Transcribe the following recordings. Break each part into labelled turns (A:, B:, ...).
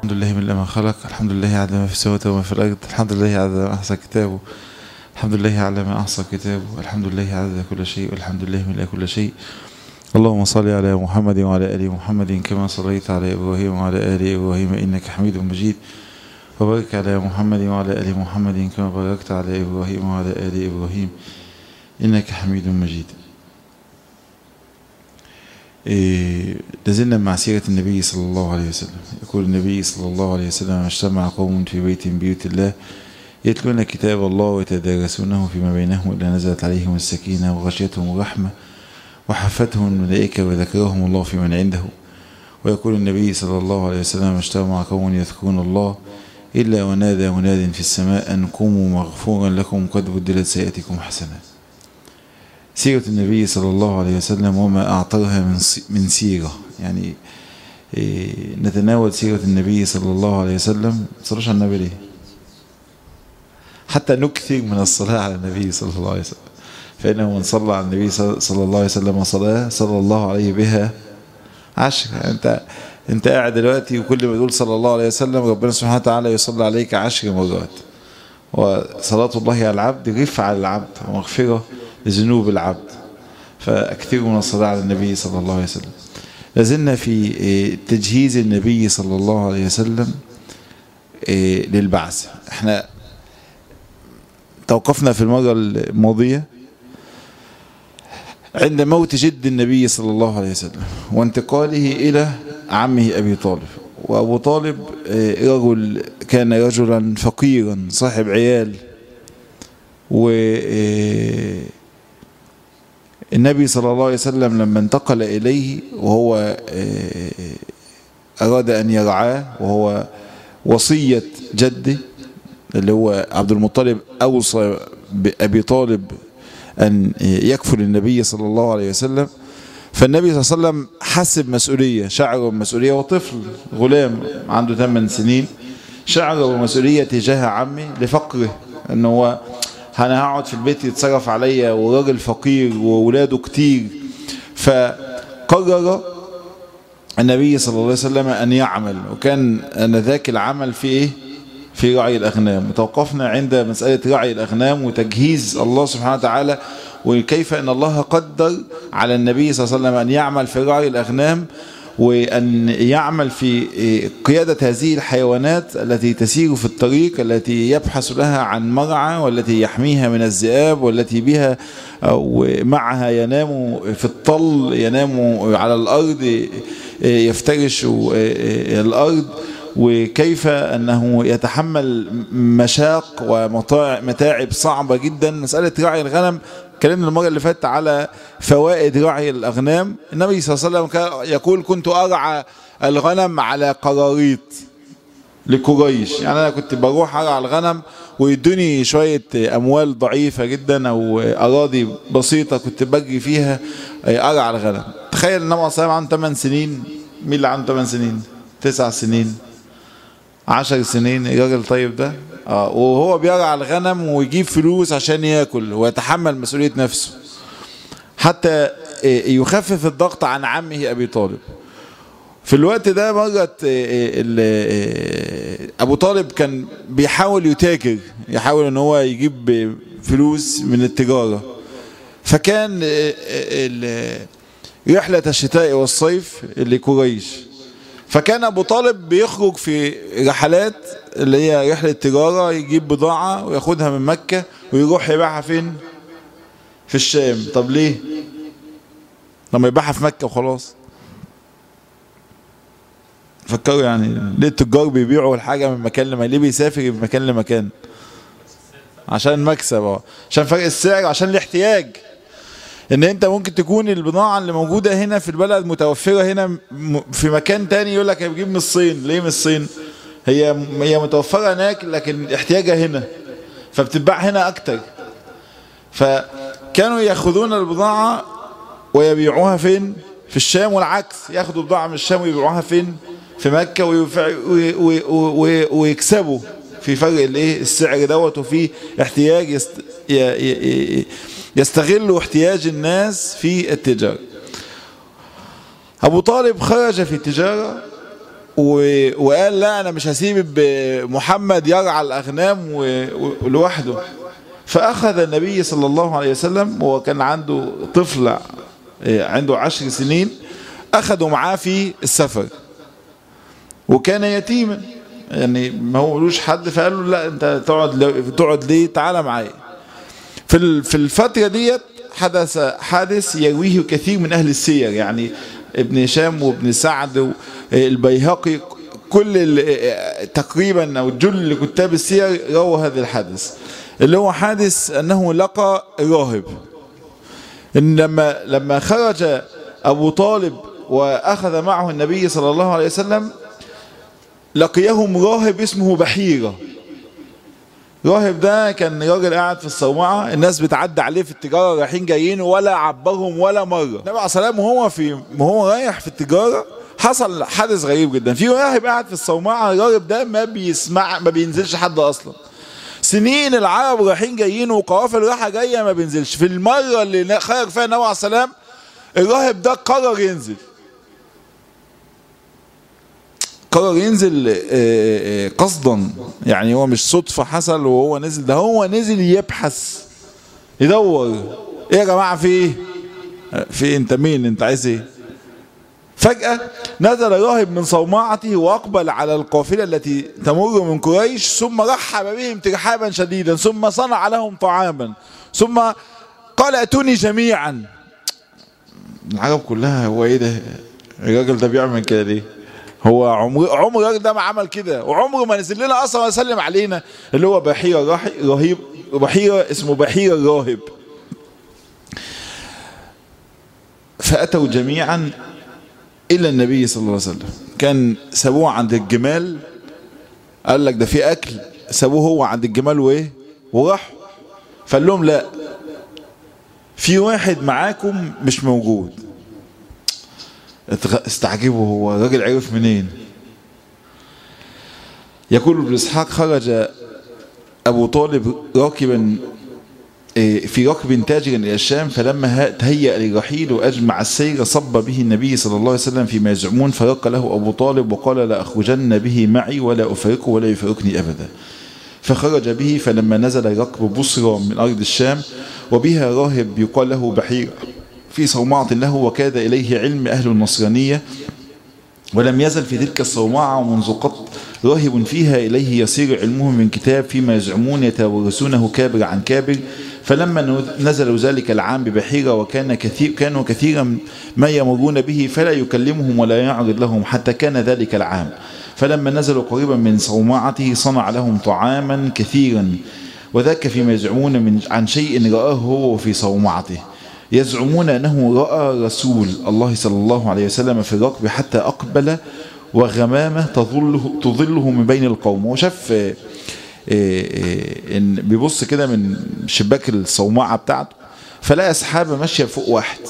A: الحمد لله من ما خلق الحمد لله على ما في السماوات وما في الأرض الحمد لله على ما أحصى كتابه الحمد لله على ما أحصى كتابه الحمد لله عدد كل شيء والحمد لله من كل شيء اللهم صل على محمد وعلى آل محمد كما صليت على إبراهيم وعلى آل إبراهيم إنك حميد مجيد وبارك على محمد وعلى آل محمد كما باركت على إبراهيم وعلى آل إبراهيم إنك حميد مجيد إيه لازلنا مع سيرة النبي صلى الله عليه وسلم يقول النبي صلى الله عليه وسلم اجتمع قوم في بيت من بيوت الله يتلون كتاب الله ويتدارسونه فيما بينهم إلا نزلت عليهم السكينة وغشيتهم الرحمة وحفتهم الملائكة وذكرهم الله في من عنده ويقول النبي صلى الله عليه وسلم اجتمع قوم يذكرون الله إلا ونادى مناد في السماء أن قوموا مغفورا لكم قد بدلت سيئتكم حسنات سيرة النبي صلى الله عليه وسلم وما أعطرها من من سيرة يعني إيه نتناول سيرة النبي صلى الله عليه وسلم صلاة على النبي ليه حتى نكثر من الصلاة على النبي صلى الله عليه وسلم فإنه من صلى على النبي صلى الله عليه وسلم صلاة صلى الله عليه بها عشر أنت أنت قاعد دلوقتي وكل ما تقول صلى الله عليه وسلم ربنا سبحانه وتعالى يصلي عليك عشر مرات وصلاة الله على العبد رفع للعبد ومغفرة لذنوب العبد فأكثر من الصلاة على النبي صلى الله عليه وسلم لازلنا في تجهيز النبي صلى الله عليه وسلم للبعث احنا توقفنا في المرة الماضية عند موت جد النبي صلى الله عليه وسلم وانتقاله إلى عمه أبي طالب وأبو طالب رجل كان رجلا فقيرا صاحب عيال و النبي صلى الله عليه وسلم لما انتقل إليه وهو أراد أن يرعاه وهو وصية جده اللي هو عبد المطلب أوصى بأبي طالب أن يكفل النبي صلى الله عليه وسلم فالنبي صلى الله عليه وسلم حسب مسؤولية شعر بمسؤولية وطفل غلام عنده 8 سنين شعر بمسؤولية تجاه عمي لفقره ان هو انا هقعد في البيت يتصرف عليا وراجل فقير وولاده كتير فقرر النبي صلى الله عليه وسلم ان يعمل وكان انذاك العمل في ايه في رعي الأغنام توقفنا عند مسألة رعي الأغنام وتجهيز الله سبحانه وتعالى وكيف أن الله قدر على النبي صلى الله عليه وسلم أن يعمل في رعي الأغنام وأن يعمل في قيادة هذه الحيوانات التي تسير في الطريق التي يبحث لها عن مرعى والتي يحميها من الذئاب والتي بها أو معها ينام في الطل ينام على الأرض يفترش الأرض وكيف أنه يتحمل مشاق ومتاعب صعبة جدا مسألة رعي الغنم كلمنا المرة اللي فاتت على فوائد رعي الأغنام النبي صلى الله عليه وسلم يقول كنت أرعى الغنم على قراريط لقريش يعني أنا كنت بروح أرعى الغنم ويدوني شوية أموال ضعيفة جدا أو أراضي بسيطة كنت بجري فيها أرعى الغنم تخيل النبي صلى الله عليه وسلم عنده 8 سنين مين اللي عنده 8 سنين؟ 9 سنين عشر سنين الراجل طيب ده اه وهو بيرعى الغنم ويجيب فلوس عشان ياكل ويتحمل مسؤولية نفسه حتى يخفف الضغط عن عمه أبي طالب في الوقت ده مرت أبو طالب كان بيحاول يتاجر يحاول ان هو يجيب فلوس من التجارة فكان رحلة الشتاء والصيف لقريش فكان ابو طالب بيخرج في رحلات اللي هي رحلة تجارة يجيب بضاعة وياخدها من مكة ويروح يبيعها فين في الشام طب ليه لما يبيعها في مكة وخلاص فكروا يعني ليه التجار بيبيعوا الحاجة من مكان لمكان ليه بيسافر من مكان لمكان عشان مكسب اه عشان فرق السعر عشان الاحتياج ان انت ممكن تكون البضاعة اللي موجودة هنا في البلد متوفرة هنا في مكان تاني يقول لك بجيب من الصين ليه من الصين هي هي متوفرة هناك لكن احتياجها هنا فبتتباع هنا اكتر فكانوا ياخذون البضاعة ويبيعوها فين في الشام والعكس ياخدوا بضاعة من الشام ويبيعوها فين في مكة ويكسبوا في فرق الايه السعر دوت وفي احتياج يست يستغلوا احتياج الناس في التجارة أبو طالب خرج في التجارة وقال لا انا مش هسيب محمد يرعى الاغنام لوحده فاخذ النبي صلى الله عليه وسلم وكان عنده طفل عنده عشر سنين اخذوا معاه في السفر وكان يتيما يعني ما هو ملوش حد فقال له لا انت تقعد تقعد ليه تعالى معايا في في الفتره ديت حدث حادث يرويه كثير من اهل السير يعني ابن هشام وابن سعد والبيهقي كل تقريبا او جل كتاب السير رووا هذا الحادث اللي هو حادث انه لقى راهب ان لما لما خرج ابو طالب واخذ معه النبي صلى الله عليه وسلم لقيهم راهب اسمه بحيرة راهب ده كان راجل قاعد في الصومعة الناس بتعدي عليه في التجارة رايحين جايين ولا عبرهم ولا مرة النبي عليه السلام وهو في وهو رايح في التجارة حصل حدث غريب جدا في راهب قاعد في الصومعة الراهب ده ما بيسمع ما بينزلش حد أصلا سنين العرب رايحين جايين وقوافل رايحة جاية ما بينزلش في المرة اللي خرج فيها النبي عليه السلام الراهب ده قرر ينزل قرر ينزل قصدا يعني هو مش صدفة حصل وهو نزل ده هو نزل يبحث يدور ايه يا جماعة في ايه في انت مين انت عايز ايه فجأة نزل راهب من صومعته وأقبل على القافلة التي تمر من قريش ثم رحب بهم ترحابا شديدا ثم صنع لهم طعاما ثم قال اتوني جميعا العرب كلها هو ايه ده الراجل ده بيعمل كده ليه هو عمر عمر الراجل ده ما عمل كده وعمره ما نزل لنا اصلا وسلم علينا اللي هو بحيره رهيب بحيره اسمه بحيره الراهب فاتوا جميعا الى النبي صلى الله عليه وسلم كان سابوه عند الجمال قال لك ده في اكل سابوه هو عند الجمال وايه وراحوا فقال لهم لا في واحد معاكم مش موجود استعجبوا هو الراجل عرف منين يقول ابن اسحاق خرج ابو طالب راكبا في ركب تاجر الى الشام فلما تهيأ للرحيل واجمع السير صب به النبي صلى الله عليه وسلم فيما يزعمون فرق له ابو طالب وقال لا اخرجن به معي ولا افارقه ولا يفارقني ابدا فخرج به فلما نزل ركب بصرى من ارض الشام وبها راهب يقال له بحير في صومعة له وكاد إليه علم أهل النصرانية ولم يزل في تلك الصومعة منذ قط راهب فيها إليه يصير علمهم من كتاب فيما يزعمون يتورثونه كابر عن كابر فلما نزلوا ذلك العام ببحيرة وكان كثير كانوا كثيرا ما يمرون به فلا يكلمهم ولا يعرض لهم حتى كان ذلك العام فلما نزلوا قريبا من صومعته صنع لهم طعاما كثيرا وذاك فيما يزعمون من عن شيء رآه هو في صومعته يزعمون أنه رأى رسول الله صلى الله عليه وسلم في الركب حتى أقبل وغمامة تظله, تظله من بين القوم وشاف إن بيبص كده من شباك الصومعة بتاعته فلقى أصحابه ماشية فوق واحد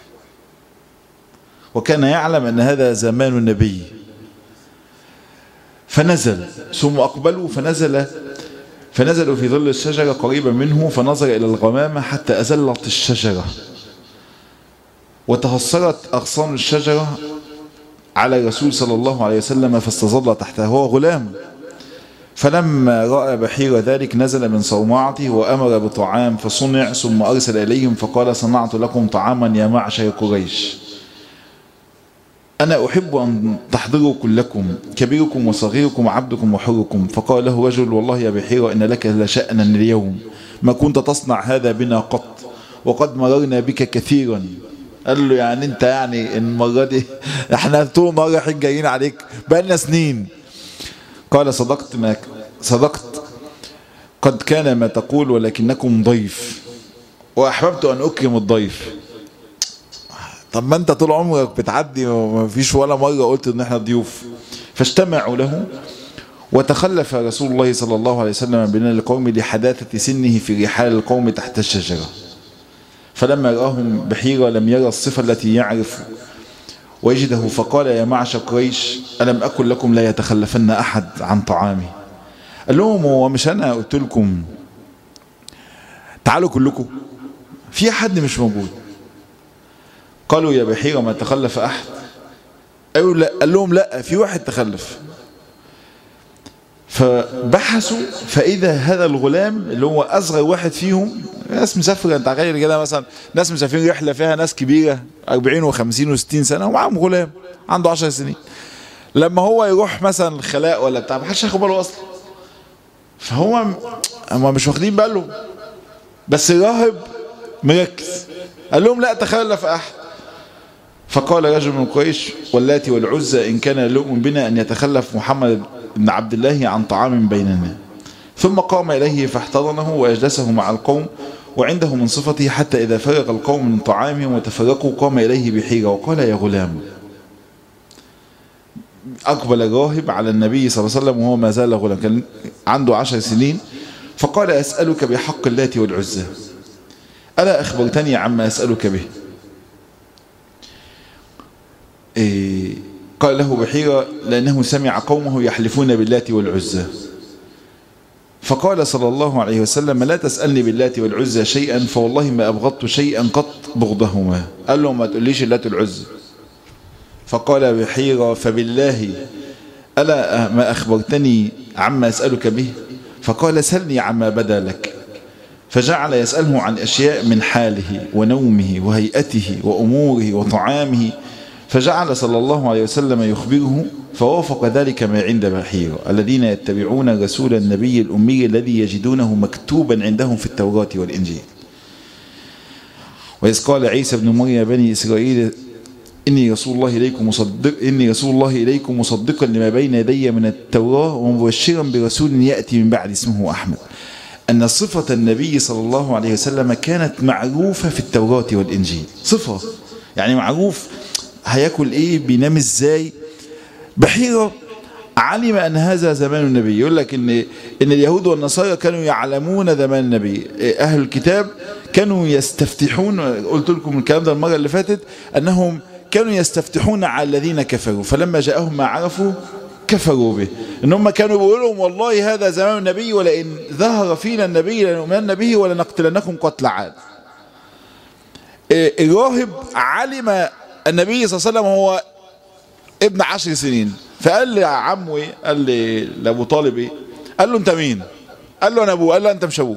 A: وكان يعلم أن هذا زمان النبي فنزل ثم أقبلوا فنزل فنزلوا في ظل الشجرة قريبا منه فنظر إلى الغمامة حتى أزلت الشجرة وتهصرت أغصان الشجرة على الرسول صلى الله عليه وسلم فاستظل تحتها هو غلام فلما رأى بحير ذلك نزل من صومعته وأمر بطعام فصنع ثم أرسل إليهم فقال صنعت لكم طعاما يا معشر قريش أنا أحب أن تحضروا كلكم كبيركم وصغيركم وعبدكم وحركم فقال له رجل والله يا بحيرة إن لك لشأنا اليوم ما كنت تصنع هذا بنا قط وقد مررنا بك كثيرا قال له يعني انت يعني المرة دي احنا طول مرة رايحين جايين عليك بقالنا سنين قال صدقت ما صدقت قد كان ما تقول ولكنكم ضيف وأحببت أن أكرم الضيف طب ما انت طول عمرك بتعدي وما فيش ولا مرة قلت ان احنا ضيوف فاجتمعوا له وتخلف رسول الله صلى الله عليه وسلم بين القوم لحداثة سنه في رحال القوم تحت الشجرة فلما رآهم بحيرة لم يرى الصفة التي يعرف ويجده فقال يا معشر قريش ألم أكن لكم لا يتخلفن أحد عن طعامي قال لهم هو مش أنا قلت لكم تعالوا كلكم في حد مش موجود قالوا يا بحيرة ما تخلف أحد قالوا لا قال لهم لا في واحد تخلف فبحثوا فإذا هذا الغلام اللي هو أصغر واحد فيهم ناس مسافرة أنت تخيل كده مثلا ناس مسافرين رحلة فيها ناس كبيرة 40 و50 و60 سنة ومعاهم غلام عنده 10 سنين لما هو يروح مثلا الخلاء ولا بتاع ما حدش ياخد باله أصلا فهو هم مش واخدين بالهم بس الراهب مركز قال لهم لا تخلف أحد فقال رجل من قريش واللاتي والعزى إن كان لؤم بنا أن يتخلف محمد بن عبد الله عن طعام بيننا ثم قام إليه فاحتضنه وأجلسه مع القوم وعنده من صفته حتى إذا فرغ القوم من طعامهم وتفرقوا قام إليه بحيرة وقال يا غلام أقبل الراهب على النبي صلى الله عليه وسلم وهو ما زال غلام كان عنده عشر سنين فقال أسألك بحق اللات والعزى ألا أخبرتني عما أسألك به إيه قال له بحيرة لأنه سمع قومه يحلفون باللات والعزى فقال صلى الله عليه وسلم لا تسألني باللات والعزى شيئا فوالله ما أبغضت شيئا قط بغضهما قال له ما تقوليش اللات والعزى فقال بحيرة فبالله ألا ما أخبرتني عما أسألك به فقال سلني عما بدا لك فجعل يسأله عن أشياء من حاله ونومه وهيئته وأموره وطعامه فجعل صلى الله عليه وسلم يخبره فوافق ذلك ما عند بحير الذين يتبعون رسول النبي الأمي الذي يجدونه مكتوبا عندهم في التوراة والإنجيل وإذ قال عيسى بن مريم بني إسرائيل إني رسول الله إليكم مصدق إني رسول الله إليكم مصدقا لما بين يدي من التوراة ومبشرا برسول يأتي من بعد اسمه أحمد أن صفة النبي صلى الله عليه وسلم كانت معروفة في التوراة والإنجيل صفة يعني معروف هياكل ايه بينام ازاي بحيرة علم ان هذا زمان النبي يقول لك ان ان اليهود والنصارى كانوا يعلمون زمان النبي اهل الكتاب كانوا يستفتحون قلت لكم الكلام ده المره اللي فاتت انهم كانوا يستفتحون على الذين كفروا فلما جاءهم ما عرفوا كفروا به ان هم كانوا بيقولوا لهم والله هذا زمان النبي ولئن ظهر فينا النبي لنؤمنن به ولنقتلنكم قتل عاد الراهب علم النبي صلى الله عليه وسلم هو ابن عشر سنين فقال لي عمه ايه قال لي لابو طالب ايه قال له انت مين قال له انا ابوه قال له انت مش ابوه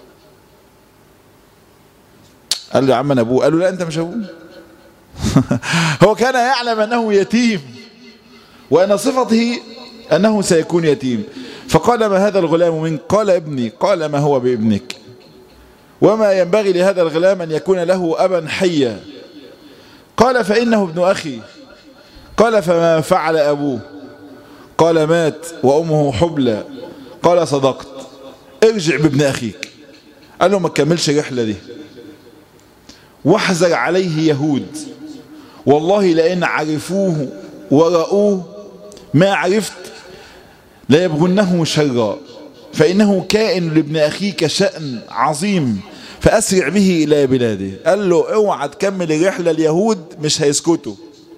A: قال له يا عم انا ابوه قال له لا انت مش ابوه هو كان يعلم انه يتيم وان صفته انه سيكون يتيم فقال ما هذا الغلام منك قال ابني قال ما هو بابنك وما ينبغي لهذا الغلام ان يكون له ابا حيا قال فإنه ابن أخي قال فما فعل أبوه قال مات وأمه حبلى قال صدقت ارجع بابن أخيك قال له ما تكملش الرحلة دي واحذر عليه يهود والله لأن عرفوه ورأوه ما عرفت لا يبغنه شرا فإنه كائن لابن أخيك شأن عظيم فأسرع به إلى بلاده قال له اوعى تكمل الرحلة اليهود مش هيسكتوا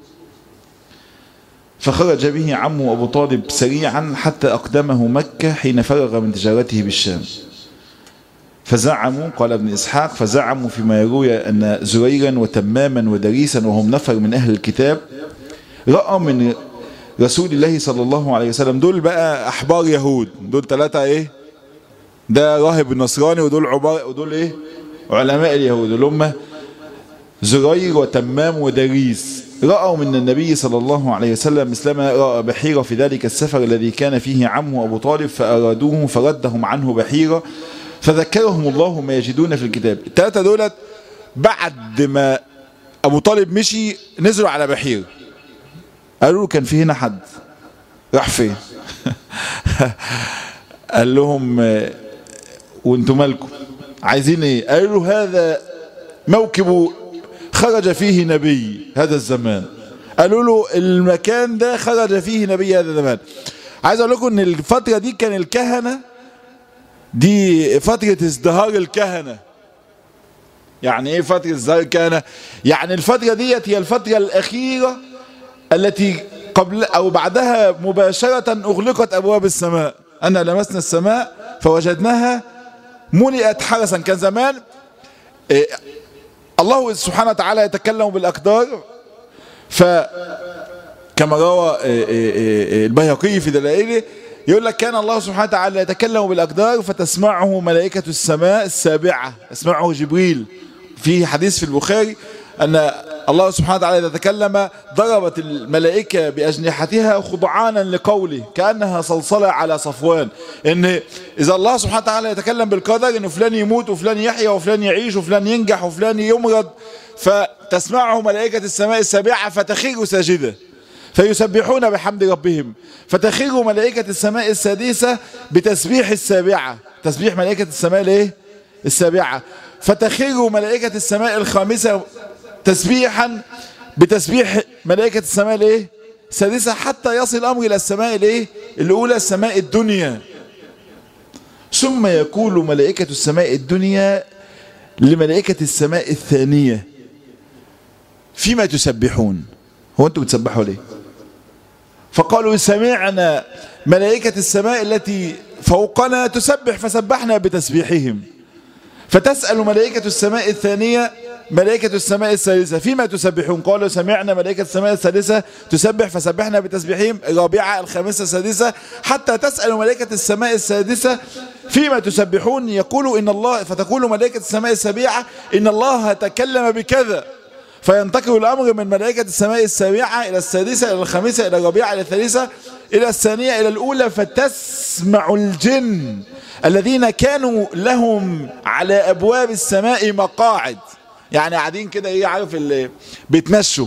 A: فخرج به عمه أبو طالب سريعا حتى أقدمه مكة حين فرغ من تجارته بالشام فزعموا قال ابن إسحاق فزعموا فيما يروي أن زريرا وتماما ودريسا وهم نفر من أهل الكتاب رأوا من رسول الله صلى الله عليه وسلم دول بقى أحبار يهود دول ثلاثة إيه ده راهب النصراني ودول عبار ودول ايه علماء اليهود اللي هم زرير وتمام ودريس رأوا من النبي صلى الله عليه وسلم مثلما رأى بحيرة في ذلك السفر الذي كان فيه عمه أبو طالب فأرادوه فردهم عنه بحيرة فذكرهم الله ما يجدون في الكتاب الثلاثة دولت بعد ما أبو طالب مشي نزلوا على بحيرة قالوا له كان في هنا حد راح فين قال لهم وانتم مالكم عايزين ايه قالوا هذا موكب خرج فيه نبي هذا الزمان قالوا له المكان ده خرج فيه نبي هذا الزمان عايز اقول لكم ان الفترة دي كان الكهنة دي فترة ازدهار الكهنة يعني ايه فترة ازدهار الكهنة يعني الفترة ديت هي الفترة الاخيرة التي قبل او بعدها مباشرة اغلقت ابواب السماء انا لمسنا السماء فوجدناها ملئت حرسا كان زمان إيه الله سبحانه وتعالى يتكلم بالأقدار فكان كما روى البيهقي في دلائله يقول لك كان الله سبحانه وتعالى يتكلم بالأقدار فتسمعه ملائكة السماء السابعة يسمعه جبريل في حديث في البخاري أن الله سبحانه وتعالى إذا تكلم ضربت الملائكة بأجنحتها خضعانا لقوله كأنها صلصلة على صفوان إن إذا الله سبحانه وتعالى يتكلم بالقدر إن فلان يموت وفلان يحيى وفلان يعيش وفلان ينجح وفلان يمرض فتسمعه ملائكة السماء السابعة فتخير ساجدة فيسبحون بحمد ربهم فتخير ملائكة السماء السادسة بتسبيح السابعة تسبيح ملائكة السماء الايه السابعة فتخير ملائكة السماء الخامسة تسبيحا بتسبيح ملائكة السماء الايه السادسة حتى يصل الأمر إلى السماء الايه الأولى السماء الدنيا ثم يقول ملائكة السماء الدنيا لملائكة السماء الثانية فيما تسبحون هو أنتم بتسبحوا ليه فقالوا سمعنا ملائكة السماء التي فوقنا تسبح فسبحنا بتسبيحهم فتسأل ملائكة السماء الثانية ملائكة السماء الثالثة فيما تسبحون قالوا سمعنا ملائكة السماء الثالثة تسبح فسبحنا بتسبيحهم الرابعة الخامسة السادسة حتى تسأل ملائكة السماء السادسة فيما تسبحون يقول إن الله فتقول ملائكة السماء السابعة إن الله تكلم بكذا فينتقل الأمر من ملائكة السماء السابعة إلى السادسة إلى الخامسة إلى الرابعة إلى الثالثة إلى الثانية إلى الأولى فتسمع الجن الذين كانوا لهم على أبواب السماء مقاعد يعني قاعدين كده ايه عارف اللي بيتمشوا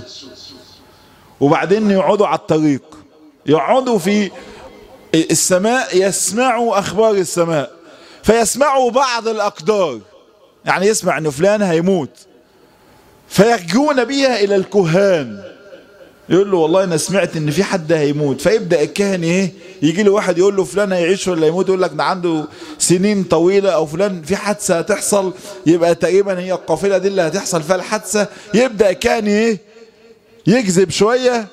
A: وبعدين يقعدوا على الطريق يقعدوا في السماء يسمعوا أخبار السماء فيسمعوا بعض الأقدار يعني يسمع أن فلان هيموت فيرجون بها إلى الكهان يقول له والله أنا سمعت أن في حد هيموت فيبدأ الكاهن إيه يجي له واحد يقول له فلان هيعيش ولا يموت يقول لك ده عنده سنين طويلة أو فلان في حادثة هتحصل يبقى تقريبا هي القافلة دي اللي هتحصل فيها الحادثة يبدأ الكاهن إيه يكذب شوية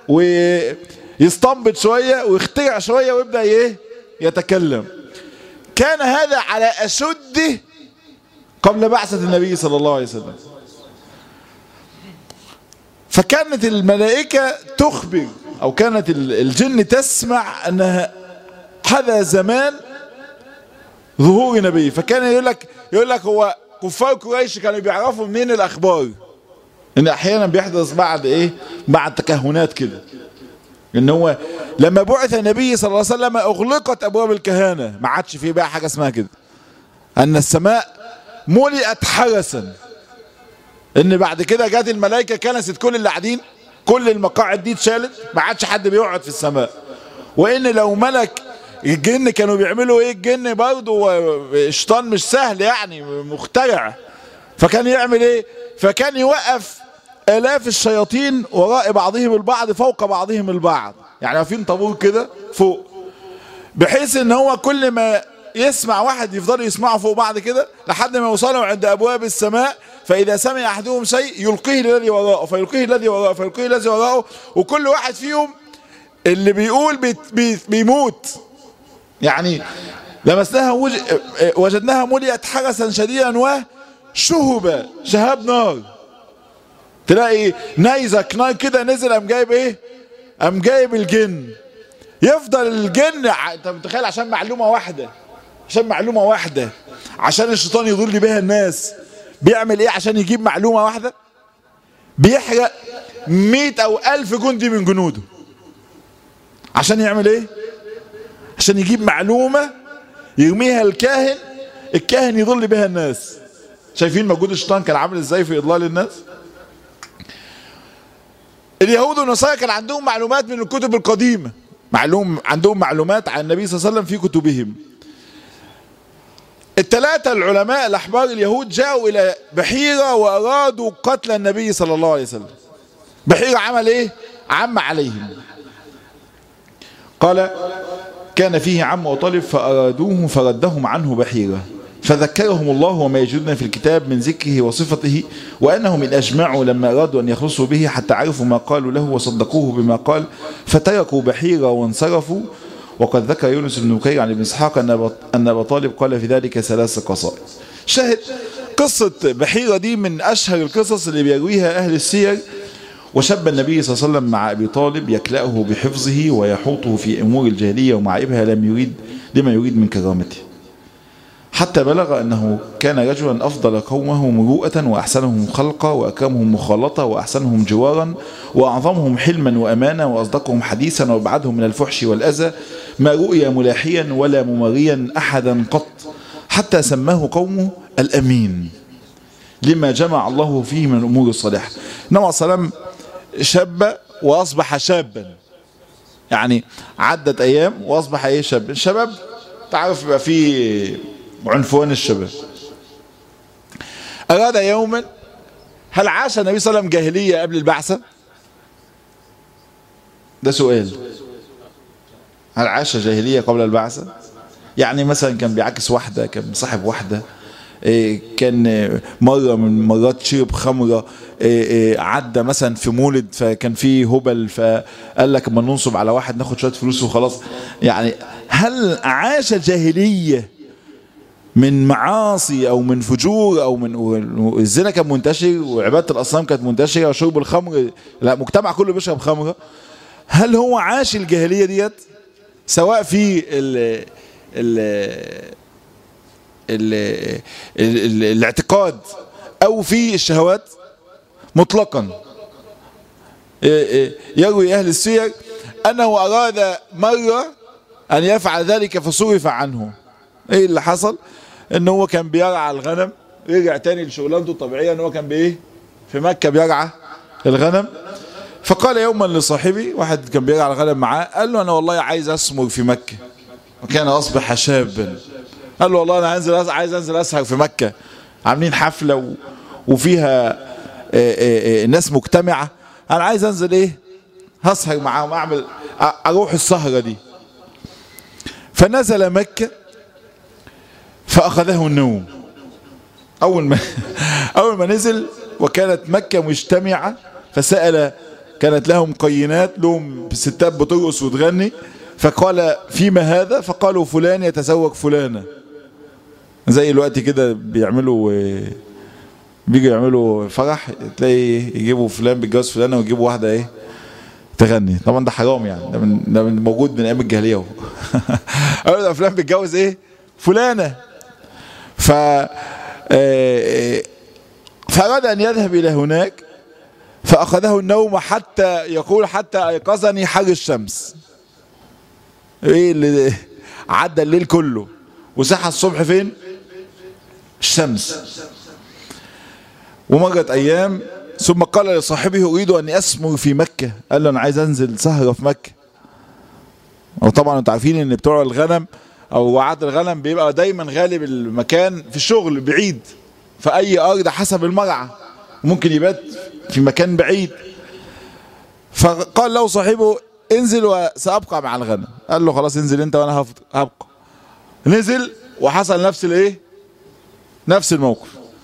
A: ويستنبط شوية ويخترع شوية ويبدأ إيه يتكلم كان هذا على أشده قبل بعثة النبي صلى الله عليه وسلم فكانت الملائكة تخبر أو كانت الجن تسمع أنها هذا زمان ظهور نبي فكان يقول لك يقول لك هو كفار قريش كانوا بيعرفوا منين الأخبار إن أحيانا بيحدث بعد إيه بعد تكهنات كده إن هو لما بعث النبي صلى الله عليه وسلم أغلقت أبواب الكهانة ما عادش فيه بقى حاجة اسمها كده أن السماء ملئت حرسا ان بعد كده جت الملائكه كنست كل اللي قاعدين كل المقاعد دي اتشالت ما عادش حد بيقعد في السماء وان لو ملك الجن كانوا بيعملوا ايه الجن برضه الشيطان مش سهل يعني مخترع فكان يعمل ايه فكان يوقف الاف الشياطين وراء بعضهم البعض فوق بعضهم البعض يعني واقفين طابور كده فوق بحيث ان هو كل ما يسمع واحد يفضلوا يسمعوا فوق بعض كده لحد ما يوصلوا عند ابواب السماء فاذا سمع احدهم شيء يلقيه الذي وراءه فيلقيه الذي وراءه فيلقيه الذي وراءه وكل واحد فيهم اللي بيقول بيت بيت بيموت يعني لمسناها وج... وجدناها ملئت حرسا شديدا وشهبا شهاب نار تلاقي نيزك نار كده نزل قام جايب ايه قام جايب الجن يفضل الجن انت متخيل عشان معلومه واحده عشان معلومه واحده عشان الشيطان يضل بها الناس بيعمل ايه عشان يجيب معلومه واحده بيحرق مئة او الف جندي من جنوده عشان يعمل ايه عشان يجيب معلومة يرميها الكاهن الكاهن يضل بها الناس شايفين مجهود الشيطان كان عامل ازاي في اضلال الناس اليهود والنصارى كان عندهم معلومات من الكتب القديمة معلوم عندهم معلومات عن النبي صلى الله عليه وسلم في كتبهم الثلاثة العلماء الأحبار اليهود جاءوا إلى بحيرة وأرادوا قتل النبي صلى الله عليه وسلم بحيرة عمل إيه؟ عم عليهم قال كان فيه عم وطالب فأرادوه فردهم عنه بحيرة فذكرهم الله وما يجدون في الكتاب من ذكره وصفته وأنهم إن أجمعوا لما أرادوا أن يخلصوا به حتى عرفوا ما قالوا له وصدقوه بما قال فتركوا بحيرة وانصرفوا وقد ذكر يونس بن بكير عن ابن اسحاق أن أبا طالب قال في ذلك ثلاث قصائد شاهد قصة بحيرة دي من أشهر القصص اللي بيرويها أهل السير وشب النبي صلى الله عليه وسلم مع أبي طالب يكلأه بحفظه ويحوطه في أمور الجاهلية ومعائبها لم يريد لما يريد من كرامته حتى بلغ أنه كان رجلا أفضل قومه مروءة وأحسنهم خلقا وأكرمهم مخالطة وأحسنهم جوارا وأعظمهم حلما وأمانا وأصدقهم حديثا وأبعدهم من الفحش والأذى ما رؤي ملاحيا ولا ممريا أحدا قط حتى سماه قومه الأمين لما جمع الله فيه من الأمور الصالحة النبي صلى الله عليه وسلم شاب وأصبح شابا يعني عدت أيام وأصبح إيه شاب الشباب تعرف يبقى فيه عنفوان الشباب أراد يوما هل عاش النبي صلى الله عليه وسلم جاهلية قبل البعثة ده سؤال هل عاش جاهلية قبل البعثة يعني مثلا كان بيعكس واحدة كان صاحب واحدة كان مرة من مرات شرب خمرة عدى مثلا في مولد فكان فيه هبل فقال لك اما ننصب على واحد ناخد شوية فلوس وخلاص يعني هل عاش جاهلية من معاصي او من فجور او من الزنا كان منتشر وعباده الاصنام كانت منتشره وشرب الخمر لا مجتمع كله بيشرب خمره هل هو عاش الجاهليه ديت سواء في ال ال ال ال الاعتقاد او في الشهوات مطلقا يروي اهل السير انه اراد مره ان يفعل ذلك فصرف عنه ايه اللي حصل ان هو كان بيرعى الغنم رجع تاني لشغلانته الطبيعيه ان هو كان بايه في مكه بيرعى الغنم فقال يوما لصاحبي واحد كان بيرعى الغنم معاه قال له انا والله عايز اسمر في مكه وكان اصبح شابا قال له والله انا هنزل عايز انزل اسهر في مكه عاملين حفله و... وفيها آآ آآ ناس مجتمعه انا عايز انزل ايه هسهر معاهم اعمل اروح السهره دي فنزل مكه فأخذه النوم أول ما أول ما نزل وكانت مكة مجتمعة فسأل كانت لهم قينات لهم ستات بترقص وتغني فقال فيما هذا فقالوا فلان يتزوج فلانة زي الوقت كده بيعملوا بيجوا يعملوا فرح تلاقي يجيبوا فلان بيتجوز فلانة ويجيبوا واحدة ايه تغني طبعا ده حرام يعني ده من ده من موجود من ايام الجاهليه اهو اقول ده فلان بيتجوز ايه فلانه ف فأراد أن يذهب إلى هناك فأخذه النوم حتى يقول حتى أيقظني حر الشمس إيه اللي عدى الليل كله وصحى الصبح فين الشمس ومرت أيام ثم قال لصاحبه أريد أن أسمر في مكة قال له أنا عايز أنزل سهرة في مكة وطبعا انتوا عارفين ان بتوع الغنم او وعاد الغنم بيبقى دايما غالب المكان في الشغل بعيد في اي ارض حسب المرعى ممكن يبات في مكان بعيد فقال له صاحبه انزل وسابقى مع الغنم قال له خلاص انزل انت وانا هبقى نزل وحصل نفس الايه نفس الموقف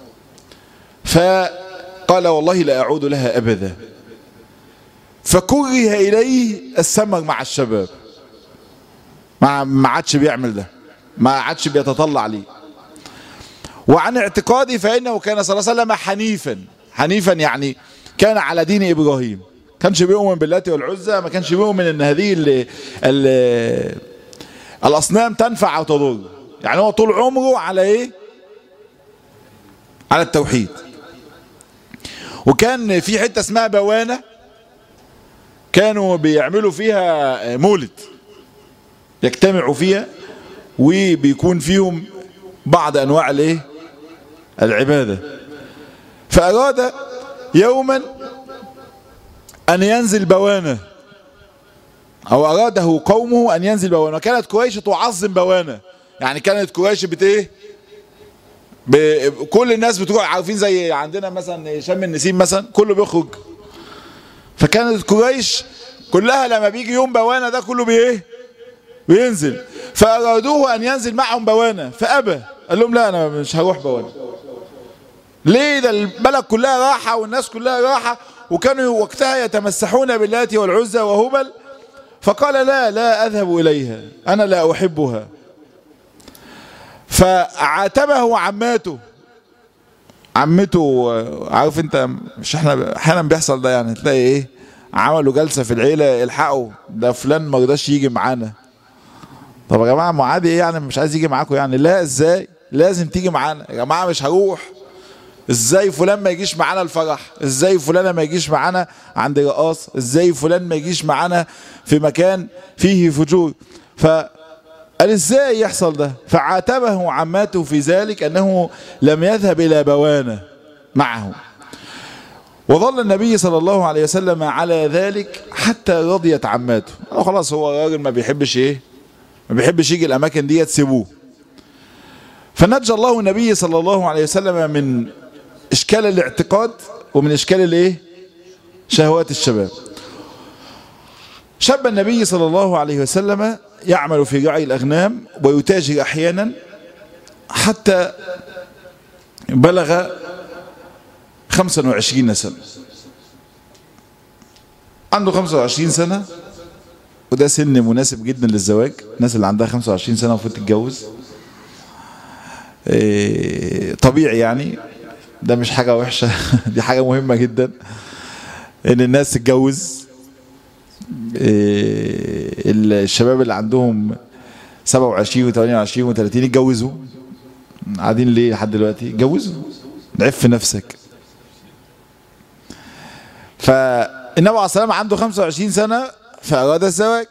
A: فقال والله لا اعود لها ابدا فكره اليه السمر مع الشباب ما ما عادش بيعمل ده ما عادش بيتطلع ليه وعن اعتقادي فإنه كان صلى الله عليه وسلم حنيفا حنيفا يعني كان على دين إبراهيم كانش بيؤمن باللات والعزى ما كانش بيؤمن ان هذه ال ال الاصنام تنفع او تضر يعني هو طول عمره على ايه على التوحيد وكان في حته اسمها بوانه كانوا بيعملوا فيها مولد يجتمعوا فيها وبيكون فيهم بعض انواع الايه العباده فاراد يوما ان ينزل بوانه او اراده قومه ان ينزل بوانه وكانت قريش تعظم بوانه يعني كانت قريش بت ايه كل الناس بتروح عارفين زي عندنا مثلا شم النسيم مثلا كله بيخرج فكانت قريش كلها لما بيجي يوم بوانه ده كله بايه بينزل فارادوه ان ينزل معهم بوانه فابى قال لهم لا انا مش هروح بوانه ليه ده البلد كلها راحه والناس كلها راحه وكانوا وقتها يتمسحون باللات والعزى وهبل فقال لا لا اذهب اليها انا لا احبها فعاتبه عماته عمته عارف انت مش احنا احيانا بيحصل ده يعني تلاقي ايه عملوا جلسه في العيله الحقوا ده فلان ما رضاش يجي معانا طب يا جماعه ما عادي ايه يعني مش عايز يجي معاكم يعني لا ازاي لازم تيجي معانا يا جماعه مش هروح ازاي فلان ما يجيش معانا الفرح ازاي فلان ما يجيش معانا عند رقاص ازاي فلان ما يجيش معانا في مكان فيه فجور ف قال ازاي يحصل ده فعاتبه عماته في ذلك انه لم يذهب الى بوانه معه وظل النبي صلى الله عليه وسلم على ذلك حتى رضيت عماته خلاص هو راجل ما بيحبش ايه ما بيحبش يجي الاماكن دي تسيبوه فنجى الله النبي صلى الله عليه وسلم من اشكال الاعتقاد ومن اشكال الايه شهوات الشباب شاب النبي صلى الله عليه وسلم يعمل في رعي الأغنام ويتاجر أحيانا حتى بلغ 25 سنة عنده 25 سنة وده سن مناسب جدا للزواج الناس اللي عندها 25 سنة المفروض تتجوز طبيعي يعني ده مش حاجة وحشة دي حاجة مهمة جدا ان الناس تتجوز الشباب اللي عندهم 27 و28 و30 يتجوزوا قاعدين ليه لحد دلوقتي اتجوزوا عف نفسك فالنبي عليه الصلاه عنده 25 سنه فاراد الزواج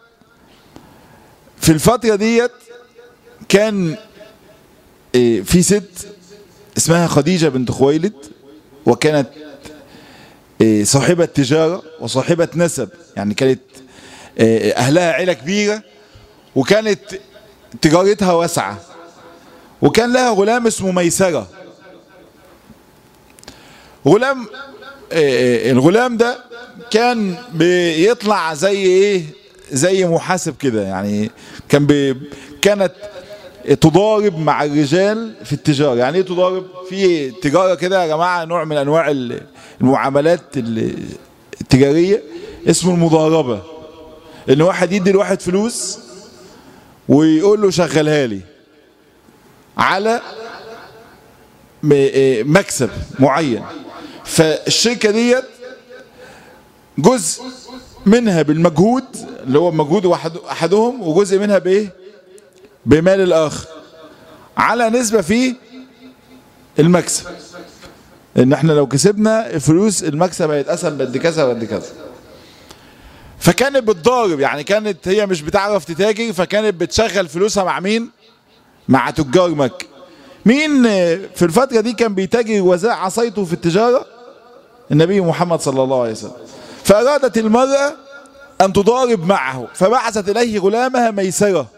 A: في الفتره ديت كان في ست اسمها خديجه بنت خويلد وكانت صاحبة تجارة وصاحبة نسب يعني كانت أهلها عيلة كبيرة وكانت تجارتها واسعة وكان لها غلام اسمه ميسرة غلام الغلام ده كان بيطلع زي ايه زي محاسب كده يعني كان بي كانت تضارب مع الرجال في التجارة يعني ايه تضارب في تجارة كده يا جماعة نوع من انواع المعاملات التجارية اسمه المضاربة ان واحد يدي لواحد فلوس ويقول له شغلها لي على مكسب معين فالشركة ديت جزء منها بالمجهود اللي هو مجهود احدهم وجزء منها بايه بمال الاخر على نسبة في المكسب ان احنا لو كسبنا الفلوس المكسب هيتقسم قد كذا وقد كذا فكانت بتضارب يعني كانت هي مش بتعرف تتاجر فكانت بتشغل فلوسها مع مين مع تجار مكة مين في الفترة دي كان بيتاجر وزاع عصايته في التجارة النبي محمد صلى الله عليه وسلم فأرادت المرأة أن تضارب معه فبعثت إليه غلامها ميسرة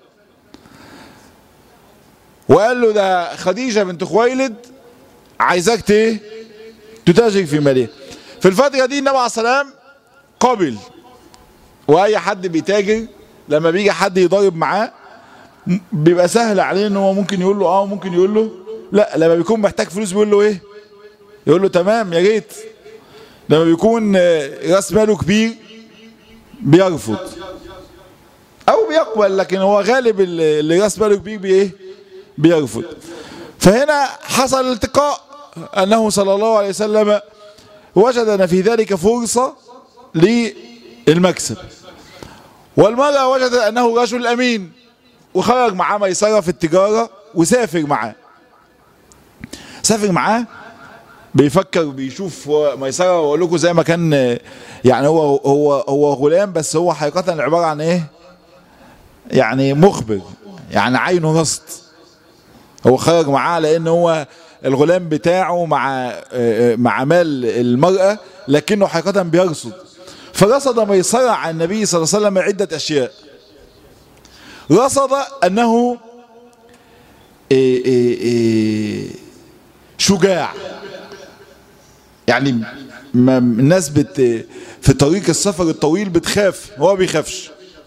A: وقال له ده خديجة بنت خويلد عايزاك ايه تتاجر في ماليه في الفترة دي النبي عليه السلام قبل واي حد بيتاجر لما بيجي حد يضارب معاه بيبقى سهل عليه ان هو ممكن يقول له اه ممكن يقول له لا لما بيكون محتاج فلوس بيقول له ايه يقول له تمام يا ريت لما بيكون راس ماله كبير بيرفض او بيقبل لكن هو غالب اللي راس ماله كبير بايه بيرفض فهنا حصل التقاء أنه صلى الله عليه وسلم وجدنا في ذلك فرصة للمكسب والمرأة وجدت أنه رجل أمين وخرج معاه ميسرة في التجارة وسافر معاه سافر معاه بيفكر بيشوف ميسرة واقول لكم زي ما كان يعني هو هو هو غلام بس هو حقيقة عبارة عن ايه؟ يعني مخبر يعني عينه رصد هو خرج معاه لان هو الغلام بتاعه مع مع مال المرأة لكنه حقيقة بيرصد فرصد ميسرة عن النبي صلى الله عليه وسلم عدة أشياء رصد أنه شجاع يعني ما الناس بت في طريق السفر الطويل بتخاف هو بيخافش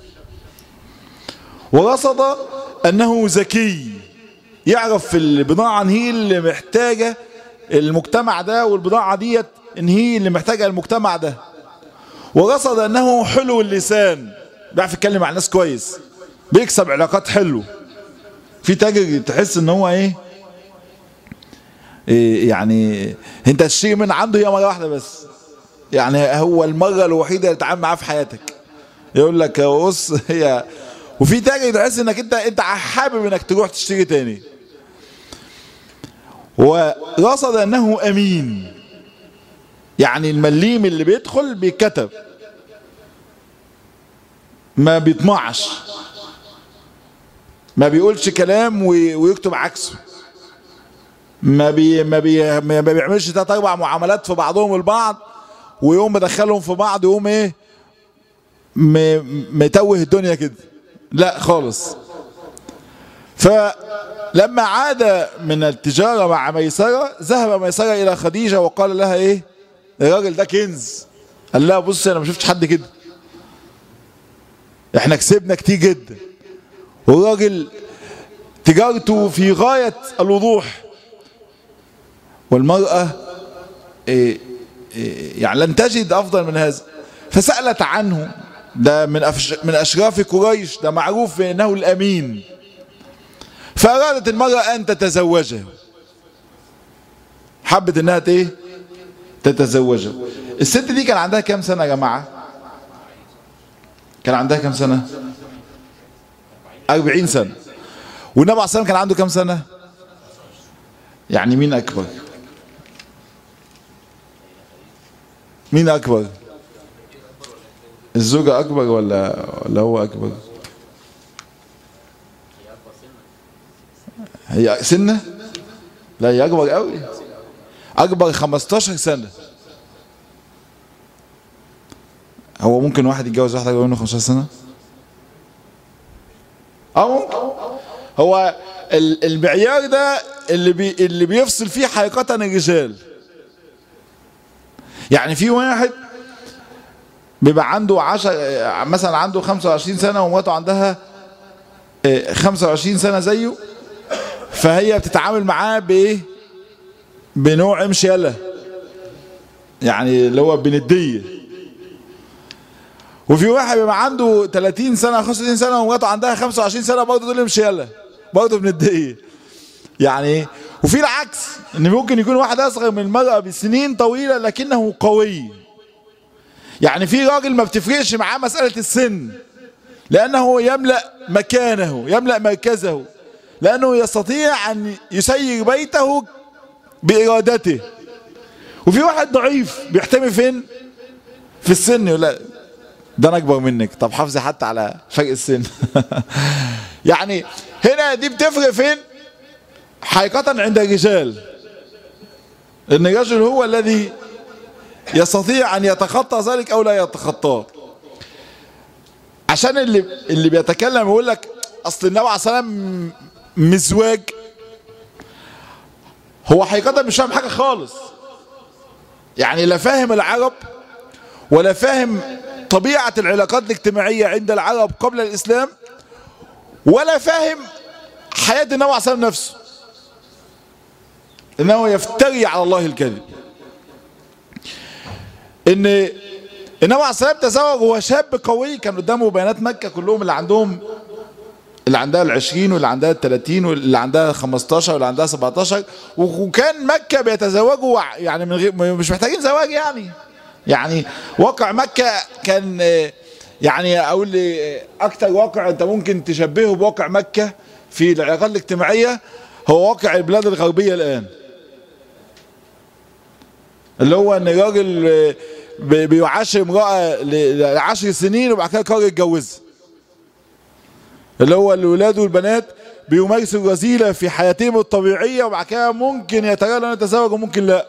A: ورصد أنه ذكي يعرف في البضاعة ان هي اللي محتاجة المجتمع ده والبضاعة ديت ان هي اللي محتاجة المجتمع ده ورصد انه حلو اللسان بيعرف يتكلم مع الناس كويس بيكسب علاقات حلو في تاجر تحس ان هو ايه يعني انت تشتري من عنده هي مرة واحدة بس يعني هو المرة الوحيدة اللي تتعامل معاه في حياتك يقول لك بص هي وفي تاجر تحس انك انت انت حابب انك تروح تشتري تاني ورصد انه امين يعني المليم اللي بيدخل بيتكتب ما بيطمعش ما بيقولش كلام ويكتب عكسه ما بي ما بي ما بيعملش تلات اربع معاملات في بعضهم البعض ويقوم مدخلهم في بعض يقوم ايه متوه الدنيا كده لا خالص فلما عاد من التجارة مع ميسرة ذهب ميسرة إلى خديجة وقال لها إيه الراجل ده كنز قال لها بص أنا ما شفتش حد كده احنا كسبنا كتير جدا والراجل تجارته في غاية الوضوح والمرأة إيه إيه يعني لن تجد أفضل من هذا فسألت عنه ده من من أشراف قريش ده معروف بأنه الأمين فأرادت المرأة أن تتزوجه حبت أنها إيه تتزوجه الست دي كان عندها كام سنة يا جماعة كان عندها كام سنة أربعين سنة والنبي عليه الصلاة كان عنده كام سنة يعني مين أكبر مين أكبر الزوجة أكبر ولا ولا هو أكبر هي سنة لا هي أكبر قوي أكبر 15 سنة هو ممكن واحد يتجوز واحدة أكبر منه 15 سنة اه ممكن هو المعيار ده اللي بي اللي بيفصل فيه حقيقة الرجال يعني في واحد بيبقى عنده عشر مثلا عنده 25 سنة ومراته عندها 25 سنة زيه فهي بتتعامل معاه بايه بنوع امشي يلا يعني اللي هو بندية وفي واحد بيبقى عنده 30 سنة 35 سنة ومراته عندها 25 سنة برضه تقول امشي يلا برضه بندية يعني وفي العكس ان ممكن يكون واحد اصغر من المرأة بسنين طويلة لكنه قوي يعني في راجل ما بتفرقش معاه مسألة السن لأنه يملأ مكانه يملأ مركزه لأنه يستطيع أن يسير بيته بإرادته وفي واحد ضعيف بيحتمي فين في السن يقول لا ده انا اكبر منك طب حافظي حتى على فرق السن يعني هنا دي بتفرق فين حقيقة عند الرجال ان الرجل هو الذي يستطيع ان يتخطى ذلك او لا يتخطاه عشان اللي اللي بيتكلم يقول لك اصل النبي عليه الصلاه والسلام مزواج هو حقيقة مش فاهم حاجة خالص يعني لا فاهم العرب ولا فاهم طبيعة العلاقات الاجتماعية عند العرب قبل الإسلام ولا فاهم حياة النبي عليه الصلاة والسلام نفسه إنه يفتري على الله الكذب إن النبي عليه الصلاة والسلام تزوج وهو شاب قوي كان قدامه بيانات مكة كلهم اللي عندهم اللي عندها العشرين واللي عندها التلاتين واللي عندها خمستاشر واللي عندها سبعتاشر وكان مكة بيتزوجوا يعني من غير مش محتاجين زواج يعني يعني واقع مكة كان يعني اقول لي اكتر واقع انت ممكن تشبهه بواقع مكة في العلاقات الاجتماعية هو واقع البلاد الغربية الان اللي هو ان راجل بيعاشر امرأة لعشر سنين وبعد كده قرر يتجوزها اللي هو الولاد والبنات بيمارسوا الرذيلة في حياتهم الطبيعية وبعد كده ممكن يترى ان يتزوج وممكن لا